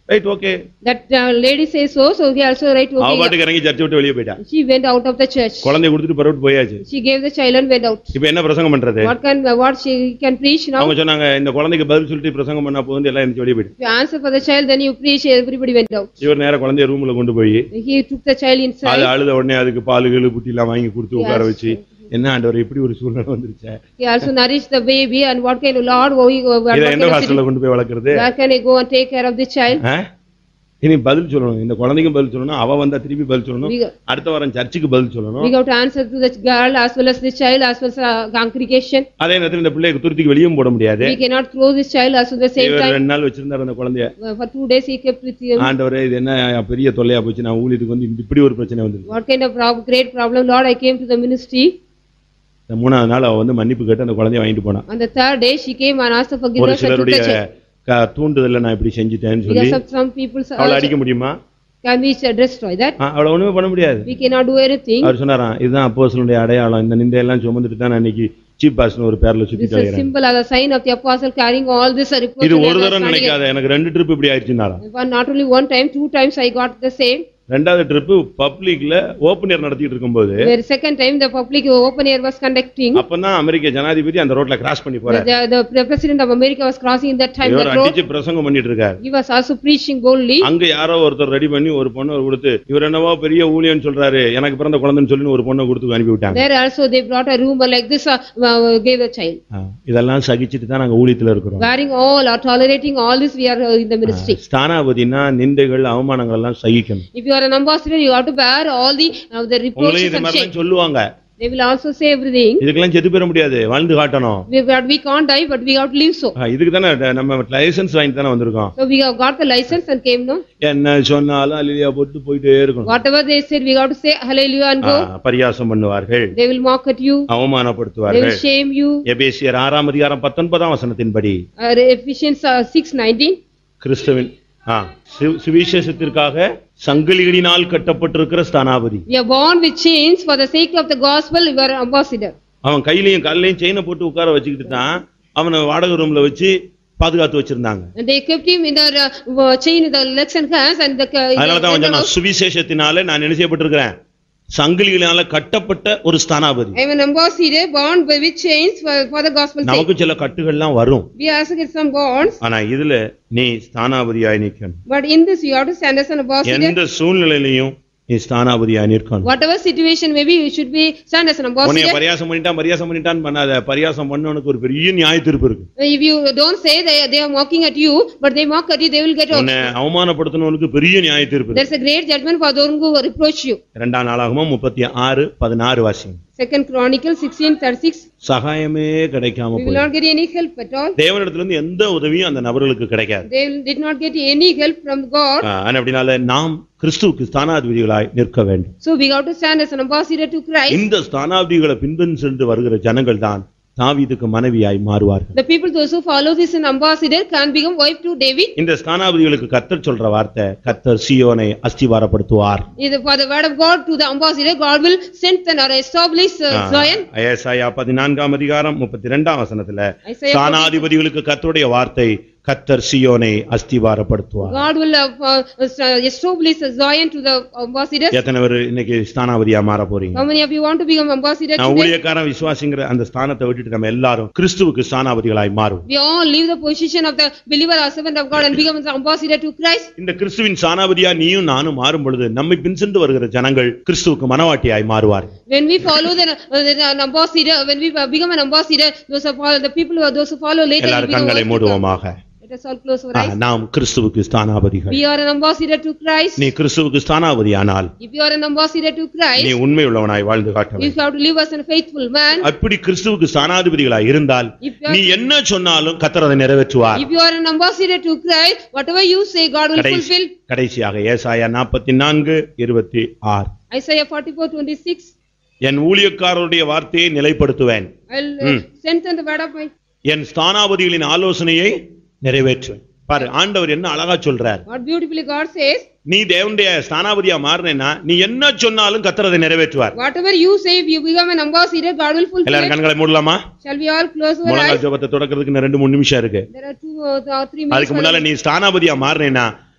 right okay That uh, lady says so, so he also right, அவ okay. பாட்டுக்கு இறங்கி சர்ச்சை விட்டு வெளியே போயிட்டா She went out of the church. குழந்தைய கொடுத்துட்டு பரவிட்டு போயாச்சு She gave the child and went out. இப்ப என்ன பிரசங்கம் பண்றது What can, what she can preach now? அவங்க சொன்னாங்க இந்த குழந்தைக்கு பதில் சொல்லிட்டு பிரசங்கம் பண்ணா போகுது எல்லாம் எந்திரிச்சு வெளியே போயிட்டு If you answer for the child, then you preach, everybody went out. இவர் நேரா குழந்தைய ரூம்ல கொண்டு போய் He took the child அது inside. அழுத உடனே அதுக்கு பால் கீழு புட்டி எல்லாம் வாங்கி கொடுத்து உட்கார வச்சு என்ன ஆண்டவர் இப்படி ஒரு சூழ்நிலை வந்துருச்சே He also nourished the baby and what kind of Lord, oh, he- what இதை kind எந்த of ஹாஸ்டல்ல கொண்டு போய் வளர்க்கறது city- where can I go and take care of the child? ஆ? இனி பதில் சொல்லணும் இந்த குழந்தைக்கும் பதில் சொல்லணும் அவ வந்தா திருப்பி பதில் சொல்லணும் We அடுத்த வாரம் சர்ச்சுக்கு பதில் சொல்லணும் we got to answer to the girl as well as the child as well as uh, congregation. அதே நேரத்துல இந்த பிள்ளைய துருத்திக்கு வெளியும் போட முடியாது We cannot throw this child also the same இவர் time. ரெண்டு நாள் வச்சிருந்தாரு அந்த குழந்தைய Uh, For two days he kept with him. ஆண்டவரே இது என்ன பெரிய தொல்லையா போச்சு நான் ஊழியத்துக்கு வந்து இந்த இப்படி ஒரு பிரச்சனை வந்துருக்கு What kind of prob- great problem, Lord, I came to the ministry. இந்த மூணாவது நாள் அவ வந்து மன்னிப்பு கேட்டு அந்த குழந்தைய வாங்கிட்டு போனான் On the third day, she came and asked for ஒரு forgiveness and took சிலருடைய the child. க- தூண்டுதல்ல நான் இப்படி செஞ்சுட்டேன்னு சொல்லி Because of some people's, அவளை uh, அடிக்க முடியுமா can we uh, destroy that? ஆ, அவளை ஒண்ணுமே பண்ண முடியாது We cannot do anything. அவர் சொன்னாராம் இதுதான் அப்போஸ்தலனுடைய அடையாளம் இந்த நிந்தையெல்லாம் சுமந்துட்டு தான் நான் இன்னைக்கு சீப் பாஸ்னு ஒரு பேர்ல சுத்தி This is a தலைகிறேன் symbol as a sign of the apostle carrying all this uh, reproach. இது and ஒரு தடவை understanding. நினைக்காத எனக்கு ரெண்டு ட்ரிப் இப்படி ஆயிடுச்சுனாராம் But Not only one time, two times I got the same. ரெண்டாவது ட்ரிப் பப்ளிக்ல ஓப்பன் ஏர் நடத்திட்டு இருக்கும்போது Where second time, the public open air was conducting. அப்பதான் அமெரிக்க ஜனாதிபதி அந்த ரோட்ல கிராஸ் பண்ணி போறாரு The, the, the president of America was crossing in that time இவர் that road. அடிச்சு பிரசங்கம் பண்ணிட்டு இருக்காரு He was also preaching boldly. அங்க யாரோ ஒருத்தர் ரெடி பண்ணி ஒரு பொண்ணை கொடுத்து இவர் என்னவோ பெரிய ஊழியன்னு சொல்றாரு எனக்கு பிறந்த குழந்தைன்னு சொல்லி ஒரு பொண்ணை கொடுத்து அனுப்பி விட்டாங்க There also they brought a rumor like this, uh, uh, gave a child. ஆ, இதெல்லாம் சகிச்சுட்டு தான் நாங்க ஊழியத்துல இருக்கிறோம் Bearing all or tolerating all this, we are uh, in the ministry. ஸ்தானாபதினா நிந்தைகள் அவமானங்கள் எல்லாம் சகிக்கணும் If you are an ambassador, you have to bear all the, uh, the உங்களையும் reproaches இது and மாதிரி shame. சொல்லுவாங்க They will also say everything. இதுக்கெல்லாம் செத்து பெற முடியாது வாழ்ந்து காட்டணும் We, but we can't die, but we have to live so. ஆ, இதுக்கு தானே நம்ம லைசன்ஸ் வாங்கி தானே வந்திருக்கோம் So we have got the license and came no. என்ன சொன்னாலும் அல்லையா போட்டு போயிட்டே இருக்கணும் Whatever they said, we have to say hallelujah and ah, go. பரியாசம் பண்ணுவார்கள் They will mock at you. They அவமானப்படுத்துவார்கள் will shame you. எபேசியர் ஆறாம் அதிகாரம் பத்தொன்பதாம் வசனத்தின்படி Uh, Ephesians uh, six nineteen. கிறிஸ்துவின் ஆ, சு- சுவிசேஷத்திற்காக சங்கிலிகளினால் கட்டப்பட்டிருக்கிற ஸ்தானாபதி We are born with chains for the sake of the gospel, we are ambassador. அவன் கையிலையும் கால்லையும் செயினை போட்டு உட்கார வச்சுக்கிட்டு தான் அவனை வாடகை ரூம்ல வச்சு பாதுகாத்து வச்சிருந்தாங்க And they kept him in the uh, chain in the legs and hands and the. uh, அதனால தான் அவன் the- சொன்னான் சுவிசேஷத்தினால நான் என்ன செய்யப்பட்டிருக்கிறேன் சங்கிலிகளினால கட்டப்பட்ட ஒரு ஸ்தானாபதி I am an ambassador born by with chains for, for the gospel sake. நமக்கு சில கட்டுகள்லாம் வரும் We also get some bonds, ஆனா இதுல நீ ஸ்தானாபதியாய் நிக்கணும் but in this you have to stand as an ambassador. எந்த சூழ்நிலையிலையும் நீ ஸ்தானாபதியாய் நிற்கணும் Whatever situation may be, you should be stand as an உன்னைய ambassador. பரியாசம் பண்ணிட்டான் பரியாசம் பண்ணிட்டான்னு பண்ணாத பரியாசம் பண்ணவனுக்கு ஒரு பெரிய நியாய தீர்ப்பு இருக்கு If you don't say they, they are mocking at you, but they mock at you, they will get. உன்னை அவமானப்படுத்தினவனுக்கு பெரிய நியாய தீர்ப்பு இருக்கு There's a great judgment for those who reproach you. இரண்டாம் நாளாகமும் முப்பத்தி ஆறு பதினாறு வாசியம் Second Chronicle sixteen thirty-six, சகாயமே கிடைக்காம we will போய் not get any help at all. தேவனிடத்துல இருந்து எந்த உதவியும் அந்த நபர்களுக்கு கிடைக்காது They will- did not get any help from God. ஆ, ஆனா அப்படினால நாம் கிறிஸ்துவுக்கு ஸ்தானாதிபதிகளாய் நிற்க வேண்டும் So we have to stand as an ambassador to Christ. இந்த ஸ்தானாதிபதிகளை பின்பின் சென்று வருகிற ஜனங்கள் தான் தாவீதுக்கு மனைவியாய் மாறுவார்கள் The people, those who follow this an ambassador can become wife to David. இந்த ஸ்தானாதிபதிகளுக்கு கத்தர் சொல்ற வார்த்தை கத்தர் சியோனை அஸ்திவாரப்படுத்துவார் Either for the word of God to the ambassador, God will strengthen or establish uh, Zion. ஏசாயா பதினான்காம் அதிகாரம் முப்பத்தி இரண்டாம் வசனத்துல Isaiah ஸ்தானாதிபதிகளுக்கு கத்தருடைய வார்த்தை கத்தர் சியோனை அஸ்திவாரப்படுத்துவார் God will uh, uh, establish Zion to the ambassadors. எத்தனை பேர் இன்னைக்கு ஸ்தானாபதியா மாற போறீங்க How many of you want to become ambassador நான் today? ஊழியக்காரன் விசுவாசிங்கிற அந்த ஸ்தானத்தை விட்டுட்டு நம்ம எல்லாரும் கிறிஸ்துவுக்கு ஸ்தானாபதிகளாய் மாறும் We all leave the position of the believer or servant of God and become an ambassador to Christ. இந்த கிறிஸ்துவின் ஸ்தானாபதியா நீயும் நானும் மாறும் பொழுது நம்மை பின்சென்று வருகிற ஜனங்கள் கிறிஸ்துவுக்கு மனவாட்டியாய் மாறுவார் When we follow the, uh, the an ambassador, when we become an ambassador, those who follow, the people who are those who follow later. will எல்லாரும் become கண்களை wife to God. மூடுவோமாக Let us all close our ah, eyes. நாம் கிறிஸ்துவுக்கு ஸ்தானாபதிகள் We are an ambassador to Christ. நீ கிறிஸ்துவுக்கு ஸ்தானாபதியானால் If you are an ambassador to நீ Christ, உண்மை உள்ளவனாய் வாழ்ந்து காட்ட you வேண்டும் have to live as a faithful man. அப்படி கிறிஸ்துவுக்கு ஸ்தானாதிபதிகளாய் இருந்தால் If you நீ are, என்ன சொன்னாலும் கத்தர் அதை நிறைவேற்றுவார் if you are an ambassador to Christ, whatever you say, God will கடைசி fulfill. கடைசியாக ஏசாயா நாற்பத்தி நான்கு இருபத்தி ஆறு Isaiah forty-four twenty-six, என் ஊழியக்காரருடைய வார்த்தையை நிலைப்படுத்துவேன் I'll uh, strengthen the word of my, என் ஸ்தானாபதிகளின் ஆலோசனையை நிறைவேற்றுவேன் பாரு ஆண்டவர் என்ன அழகா சொல்றார் what beautifully God says, நீ தேவனுடைய ஸ்தானாபதியா மாறினேன்னா நீ என்ன சொன்னாலும் கத்தர் அதை நிறைவேற்றுவார் whatever you say, if you become an ambassador, God will fulfill எல்லாரும் it. கண்களை மூடலாமா Shall we all close our முழங்கால் eyes? ஜெபத்தை தொடக்கிறதுக்கு இன்னும் ரெண்டு மூணு நிமிஷம் இருக்கு There are two uh, or three minutes. அதுக்கு for முன்னால the- நீ ஸ்தானாபதியா மாறினேன்னா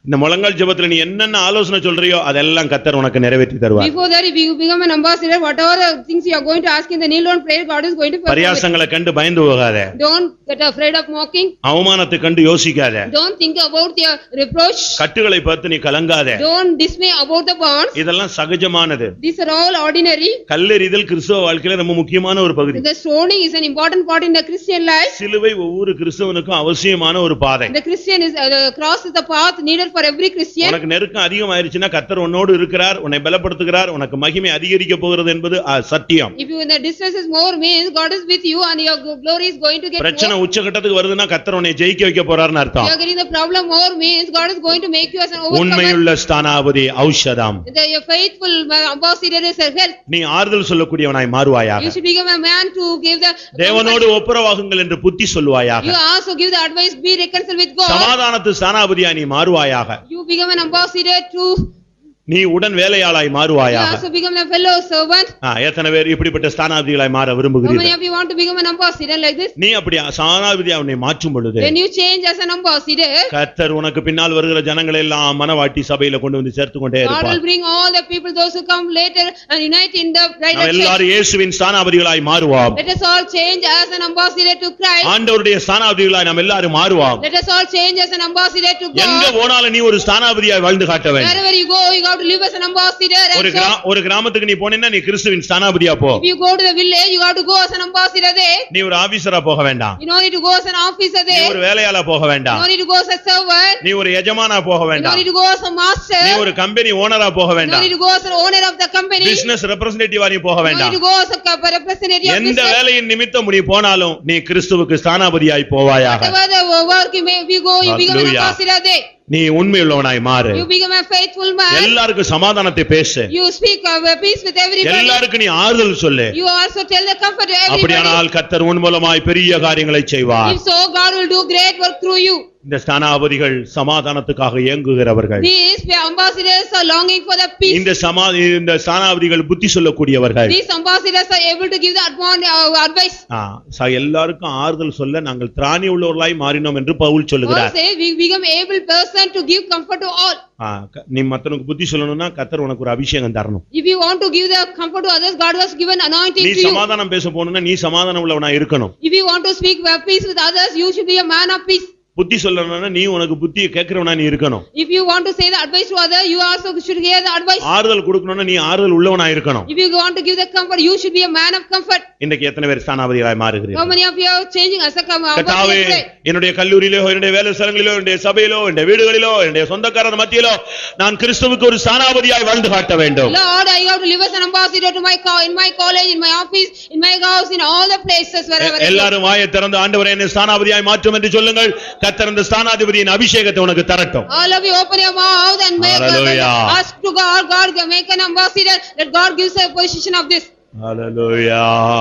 இந்த முழங்கால் ஜெபத்துல நீ என்னென்ன ஆலோசனை சொல்றியோ அதெல்லாம் கத்தர் உனக்கு நிறைவேற்றி தருவார் Before that, if you become an ambassador, whatever the things you are going to ask in the kneel down prayer, God is going to perform it. பரியாசங்களை கண்டு பயந்து போகாத Don't get afraid of mocking. அவமானத்தை கண்டு யோசிக்காத Don't think about your reproach. கட்டுகளை பார்த்து நீ கலங்காத Don't dismay about the bonds. இதெல்லாம் சகஜமானது These are all ordinary. கல்லெறிதல் கிறிஸ்தவ வாழ்க்கையில ரொம்ப முக்கியமான ஒரு பகுதி The stoning is an important part in the Christian life. சிலுவை ஒவ்வொரு கிறிஸ்தவனுக்கும் அவசியமான ஒரு பாதை The Christian is, uh, the cross is the path needed for every Christian. உனக்கு நெருக்கம் அதிகமாயிருச்சுன்னா கத்தர் உன்னோடு இருக்கிறார் உன்னை பலப்படுத்துகிறார் உனக்கு மகிமை அதிகரிக்க போகிறது என்பது ஆ, சத்தியம் If you, the distance is more means God is with you and your glory is going to get பிரச்சனை more. உச்சகட்டத்துக்கு வருதுன்னா கத்தர் உன்னை ஜெயிக்க வைக்க போறாருன்னு You அர்த்தம் are getting the problem more means God is going to make you as an overcomer. உண்மையுள்ள ஸ்தானாபதி ஔஷதம் The your faithful ambassador is a help. நீ ஆறுதல் சொல்லக்கூடியவனாய் மாறுவாயாக You should become a man to give the. தேவனோடு ஒப்புரவாகுங்கள் என்று புத்தி சொல்லுவாயாக You also give the advice, be reconciled with God. சமாதானத்து ஸ்தானாபதியா நீ மாறுவாயாக You become an ambassador to, நீ உடன் வேலையாளாய் you மாறுவாயாக also become a fellow servant. ஆ, எத்தனை பேர் இப்படிப்பட்ட ஸ்தானாபதிகளாய் மாற How many விரும்புகிறீர்கள் of you want to become an ambassador like this? நீ அப்படி ஸ்தானாபதியா உன்னை மாற்றும் பொழுது When you change as an ambassador, கர்த்தர் உனக்கு பின்னால் வருகிற ஜனங்களை எல்லாம் மனவாட்டி சபையில கொண்டு வந்து சேர்த்து கொண்டே God இருப்பார் will bring all the people, those who come later and unite in the right நாம் direction. எல்லாரும் இயேசுவின் ஸ்தானாபதிகளாய் மாறுவோம் Let us all change as an ambassador to Christ. ஆண்டவருடைய ஸ்தானாபதிகளாய் நாம் எல்லாரும் மாறுவோம் Let us all change as an ambassador to எங்க God. போனாலும் நீ ஒரு ஸ்தானாபதியாய் வாழ்ந்து காட்ட வேண்டும் Wherever you go, you have to live as an ambassador. ஒரு And so, கிரா- ஒரு கிராமத்துக்கு நீ போனீன்னா நீ கிறிஸ்துவின் ஸ்தானாபதியா போ if you go to the village, you have to go as an ambassador there. நீ ஒரு ஆபீசரா போக வேண்டாம் You don't need to go as an officer நீ there. ஒரு வேலையாளா போக You வேண்டாம் don't need to go as a servant. நீ ஒரு எஜமானா போக You don't வேண்டாம் need to go as a master. நீ You ஒரு கம்பெனி ஓனரா போக don't வேண்டாம் need to go as an owner of the company. You business ரெப்ரசன்டேட்டிவா நீ போக don't need வேண்டாம் to go as a co- representative of எந்த business. வேலையின் நிமித்தம் நீ போனாலும் நீ கிறிஸ்துவுக்கு ஸ்தானாபதியாய் போவாயாக Whatever the work you may, we go, you become an Hallelujah. ambassador there. நீ உண்மையுள்ளவனாய் மாறு You become a faithful man. எல்லாருக்கும் சமாதானத்தை பேசு You speak of a peace with everybody. எல்லாருக்கும் நீ ஆறுதல் சொல்லு You also tell the comfort to everybody. அப்படியானால் கத்தர் உன் மூலமாய் பெரிய காரியங்களை செய்வார் If so, God will do great work through you. இந்த ஸ்தானாபதிகள் சமாதானத்துக்காக இயங்குகிறவர்கள் These ambassadors are longing for the peace. இந்த சமா இந்த ஸ்தானாபதிகள் புத்தி சொல்லக்கூடியவர்கள் These ambassadors are able to give the advan- uh, advice. ஆ, ச- எல்லாருக்கும் ஆறுதல் சொல்ல நாங்கள் திராணி உள்ளவர்களாய் மாறினோம் என்று பவுல் Paul சொல்லுகிறார் says, we become able person to give comfort to all. ஆ, க- நீ மத்தவனுக்கு புத்தி சொல்லணும்னா கத்தர் உனக்கு ஒரு அபிஷேகம் தரணும் If you want to give the comfort to others, God has given anointing நீ to you. சமாதானம் பேச போகணும்னா நீ சமாதானம் உள்ளவனா இருக்கணும் If you want to speak uh, peace with others, you should be a man of peace. புத்தி சொல்லணும்னா நீ உனக்கு புத்தியை கேட்கிறவனா நீ இருக்கணும் If you want to say the advice to others, you also should hear the advice. ஆறுதல் கொடுக்கணும்னா நீ ஆறுதல் உள்ளவனா இருக்கணும் If you want to give the comfort, you should be a man of comfort. இன்னைக்கு எத்தனை பேர் ஸ்தானாபதிகளாய் How மாறுகிறீர்கள் many of you are changing as a com- கத்தாவே ambassador today? என்னுடைய கல்லூரியிலோ என்னுடைய வேலை ஸ்தலங்களிலோ என்னுடைய சபையிலோ என்னுடைய வீடுகளிலோ என்னுடைய சொந்தக்காரர் மத்தியிலோ நான் கிறிஸ்துவுக்கு ஒரு ஸ்தானாபதியாய் வாழ்ந்து காட்ட வேண்டும் Lord, I have to live as an ambassador to my co- in my college, in my office, in my house, in all the places wherever I go. எல்லாரும் வாயை திறந்து ஆண்டவரே என்னை ஸ்தானாபதியாய் மாற்றும் என்று சொல்லுங்கள் கத்தர் அந்த ஸ்தானாதிபதியின் அபிஷேகத்தை உனக்கு தரட்டும் All of you open your mouth and make, Hallelujah. ask to God, God make an ambassador, that God gives a position of this. ஹalleluya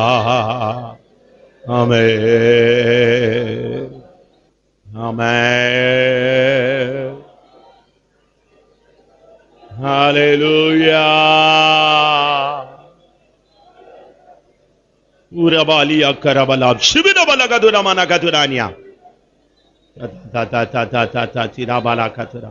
ஆமென் ஆமென் ஹalleluya உரபாலி அக்கரபலா சிபிரபலகதுரமன கதுரானியா தா தா தா தா தா தா சிராபாலா கதுரா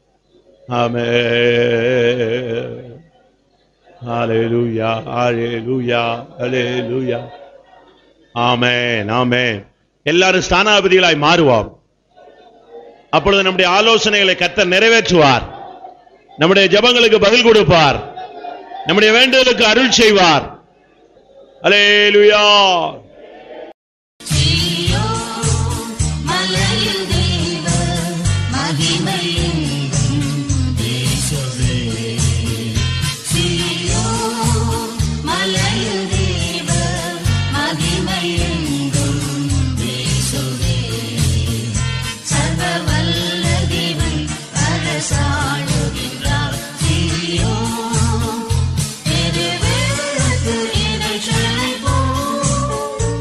ஆமென் ஹalleluya ஹalleluya ஹalleluya ஆமென் ஆமென் எல்லாரும் ஸ்தானாபதிகளாய் மாறுவோம் அப்பொழுது நம்முடைய ஆலோசனைகளை கர்த்தர் நிறைவேற்றுவார் நம்முடைய ஜெபங்களுக்கு பதில் கொடுப்பார் நம்முடைய வேண்டுதலுக்கு அருள் செய்வார் ஹalleluya சீயோ மலையில் தேவ மகிமையெங்கும் இயேசுவே. சீயோ மலையில் தேவ மகிமையெங்கும் இயேசுவே. சர்வவல்ல தேவன் அரசாளுகின்றார். சீயோ பெருவெள்ளத்து இரைச்சலைப் போல்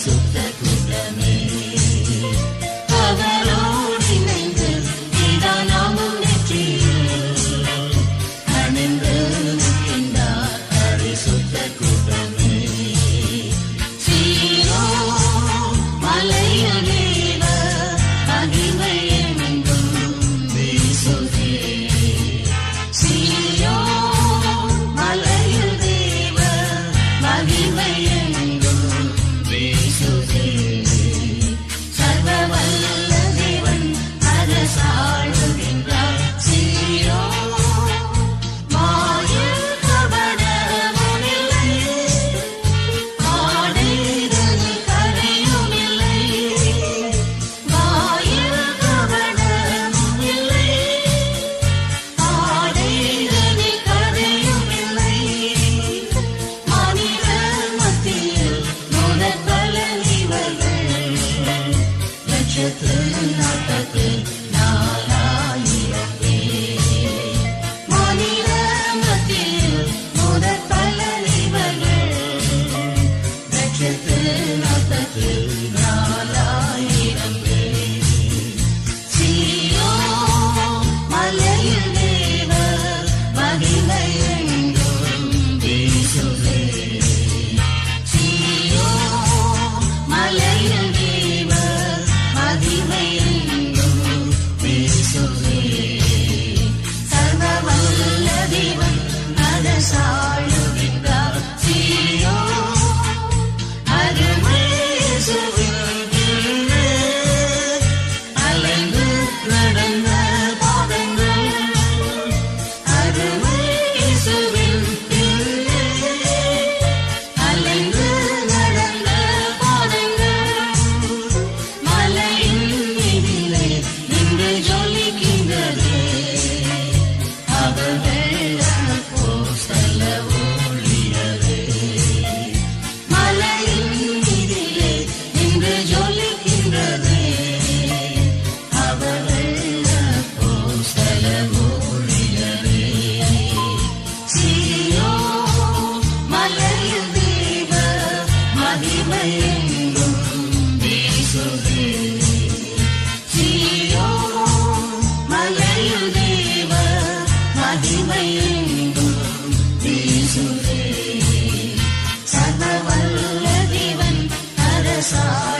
பரிசுத்த கூட்டமே அவரோடு இணைந்து இதா நாமும் நெற்றியில் அணிந்து நிற்கின்றார் பரிசுத்த கூட்டமே சீரோ மலையதேவ மகிமை எங்கும் வீசுதே சீரோ மலையில் தேவ மகிமை எங்கும் வீசுதே சர்வ வல்ல தேவன் அரசாளுகின்றார் சீரோ மாயில் கபடமுமில்லை ஆடைதனில் கரையுமில்லை வாயில் கபடமுமில்லை ஆடைதனில் கரையுமில்லை மனிதர் மத்தியில் முதற் பலன் இவர்கள் லட்சத்து நாற்பத்து நாலாயிரம் பேர் மனிதர் மத்தியில் முதற் பலன் இவர்கள் லட்சத்து நாற்பத்து நாலாயிரம் பேர் சீயோ மலையில் தேவ மகிமை எங்கும் வீசுதே சீயோ மலையில் தேவ மகிமை எங்கும் வீசுதே சர்வ வல்ல தேவன் அரசாளுகின்றார் சீயோ அருமை இயேசுவின் பிள்ளை, அலைந்து நடந்த பாதங்கள் அருமை இயேசுவின் பிள்ளை, அலைந்து நடந்த பாதங்கள் மலையின் மீதிலே நின்று ஜொலிக்கின்றதே அவர்கள் அப்போஸ்தல ஊழியரே மலையின் மீதிலே நின்று ஜொலிக்கின்றதே அவர்கள் அப்போஸ்தல ஊழியரே சீயோ மலையில் தேவ மகிமை எங்கும் வீசுதே சீயோ மலையில் தேவ மகிமை எங்கும் வீசுதே சர்வ வல்ல தேவன் அரசா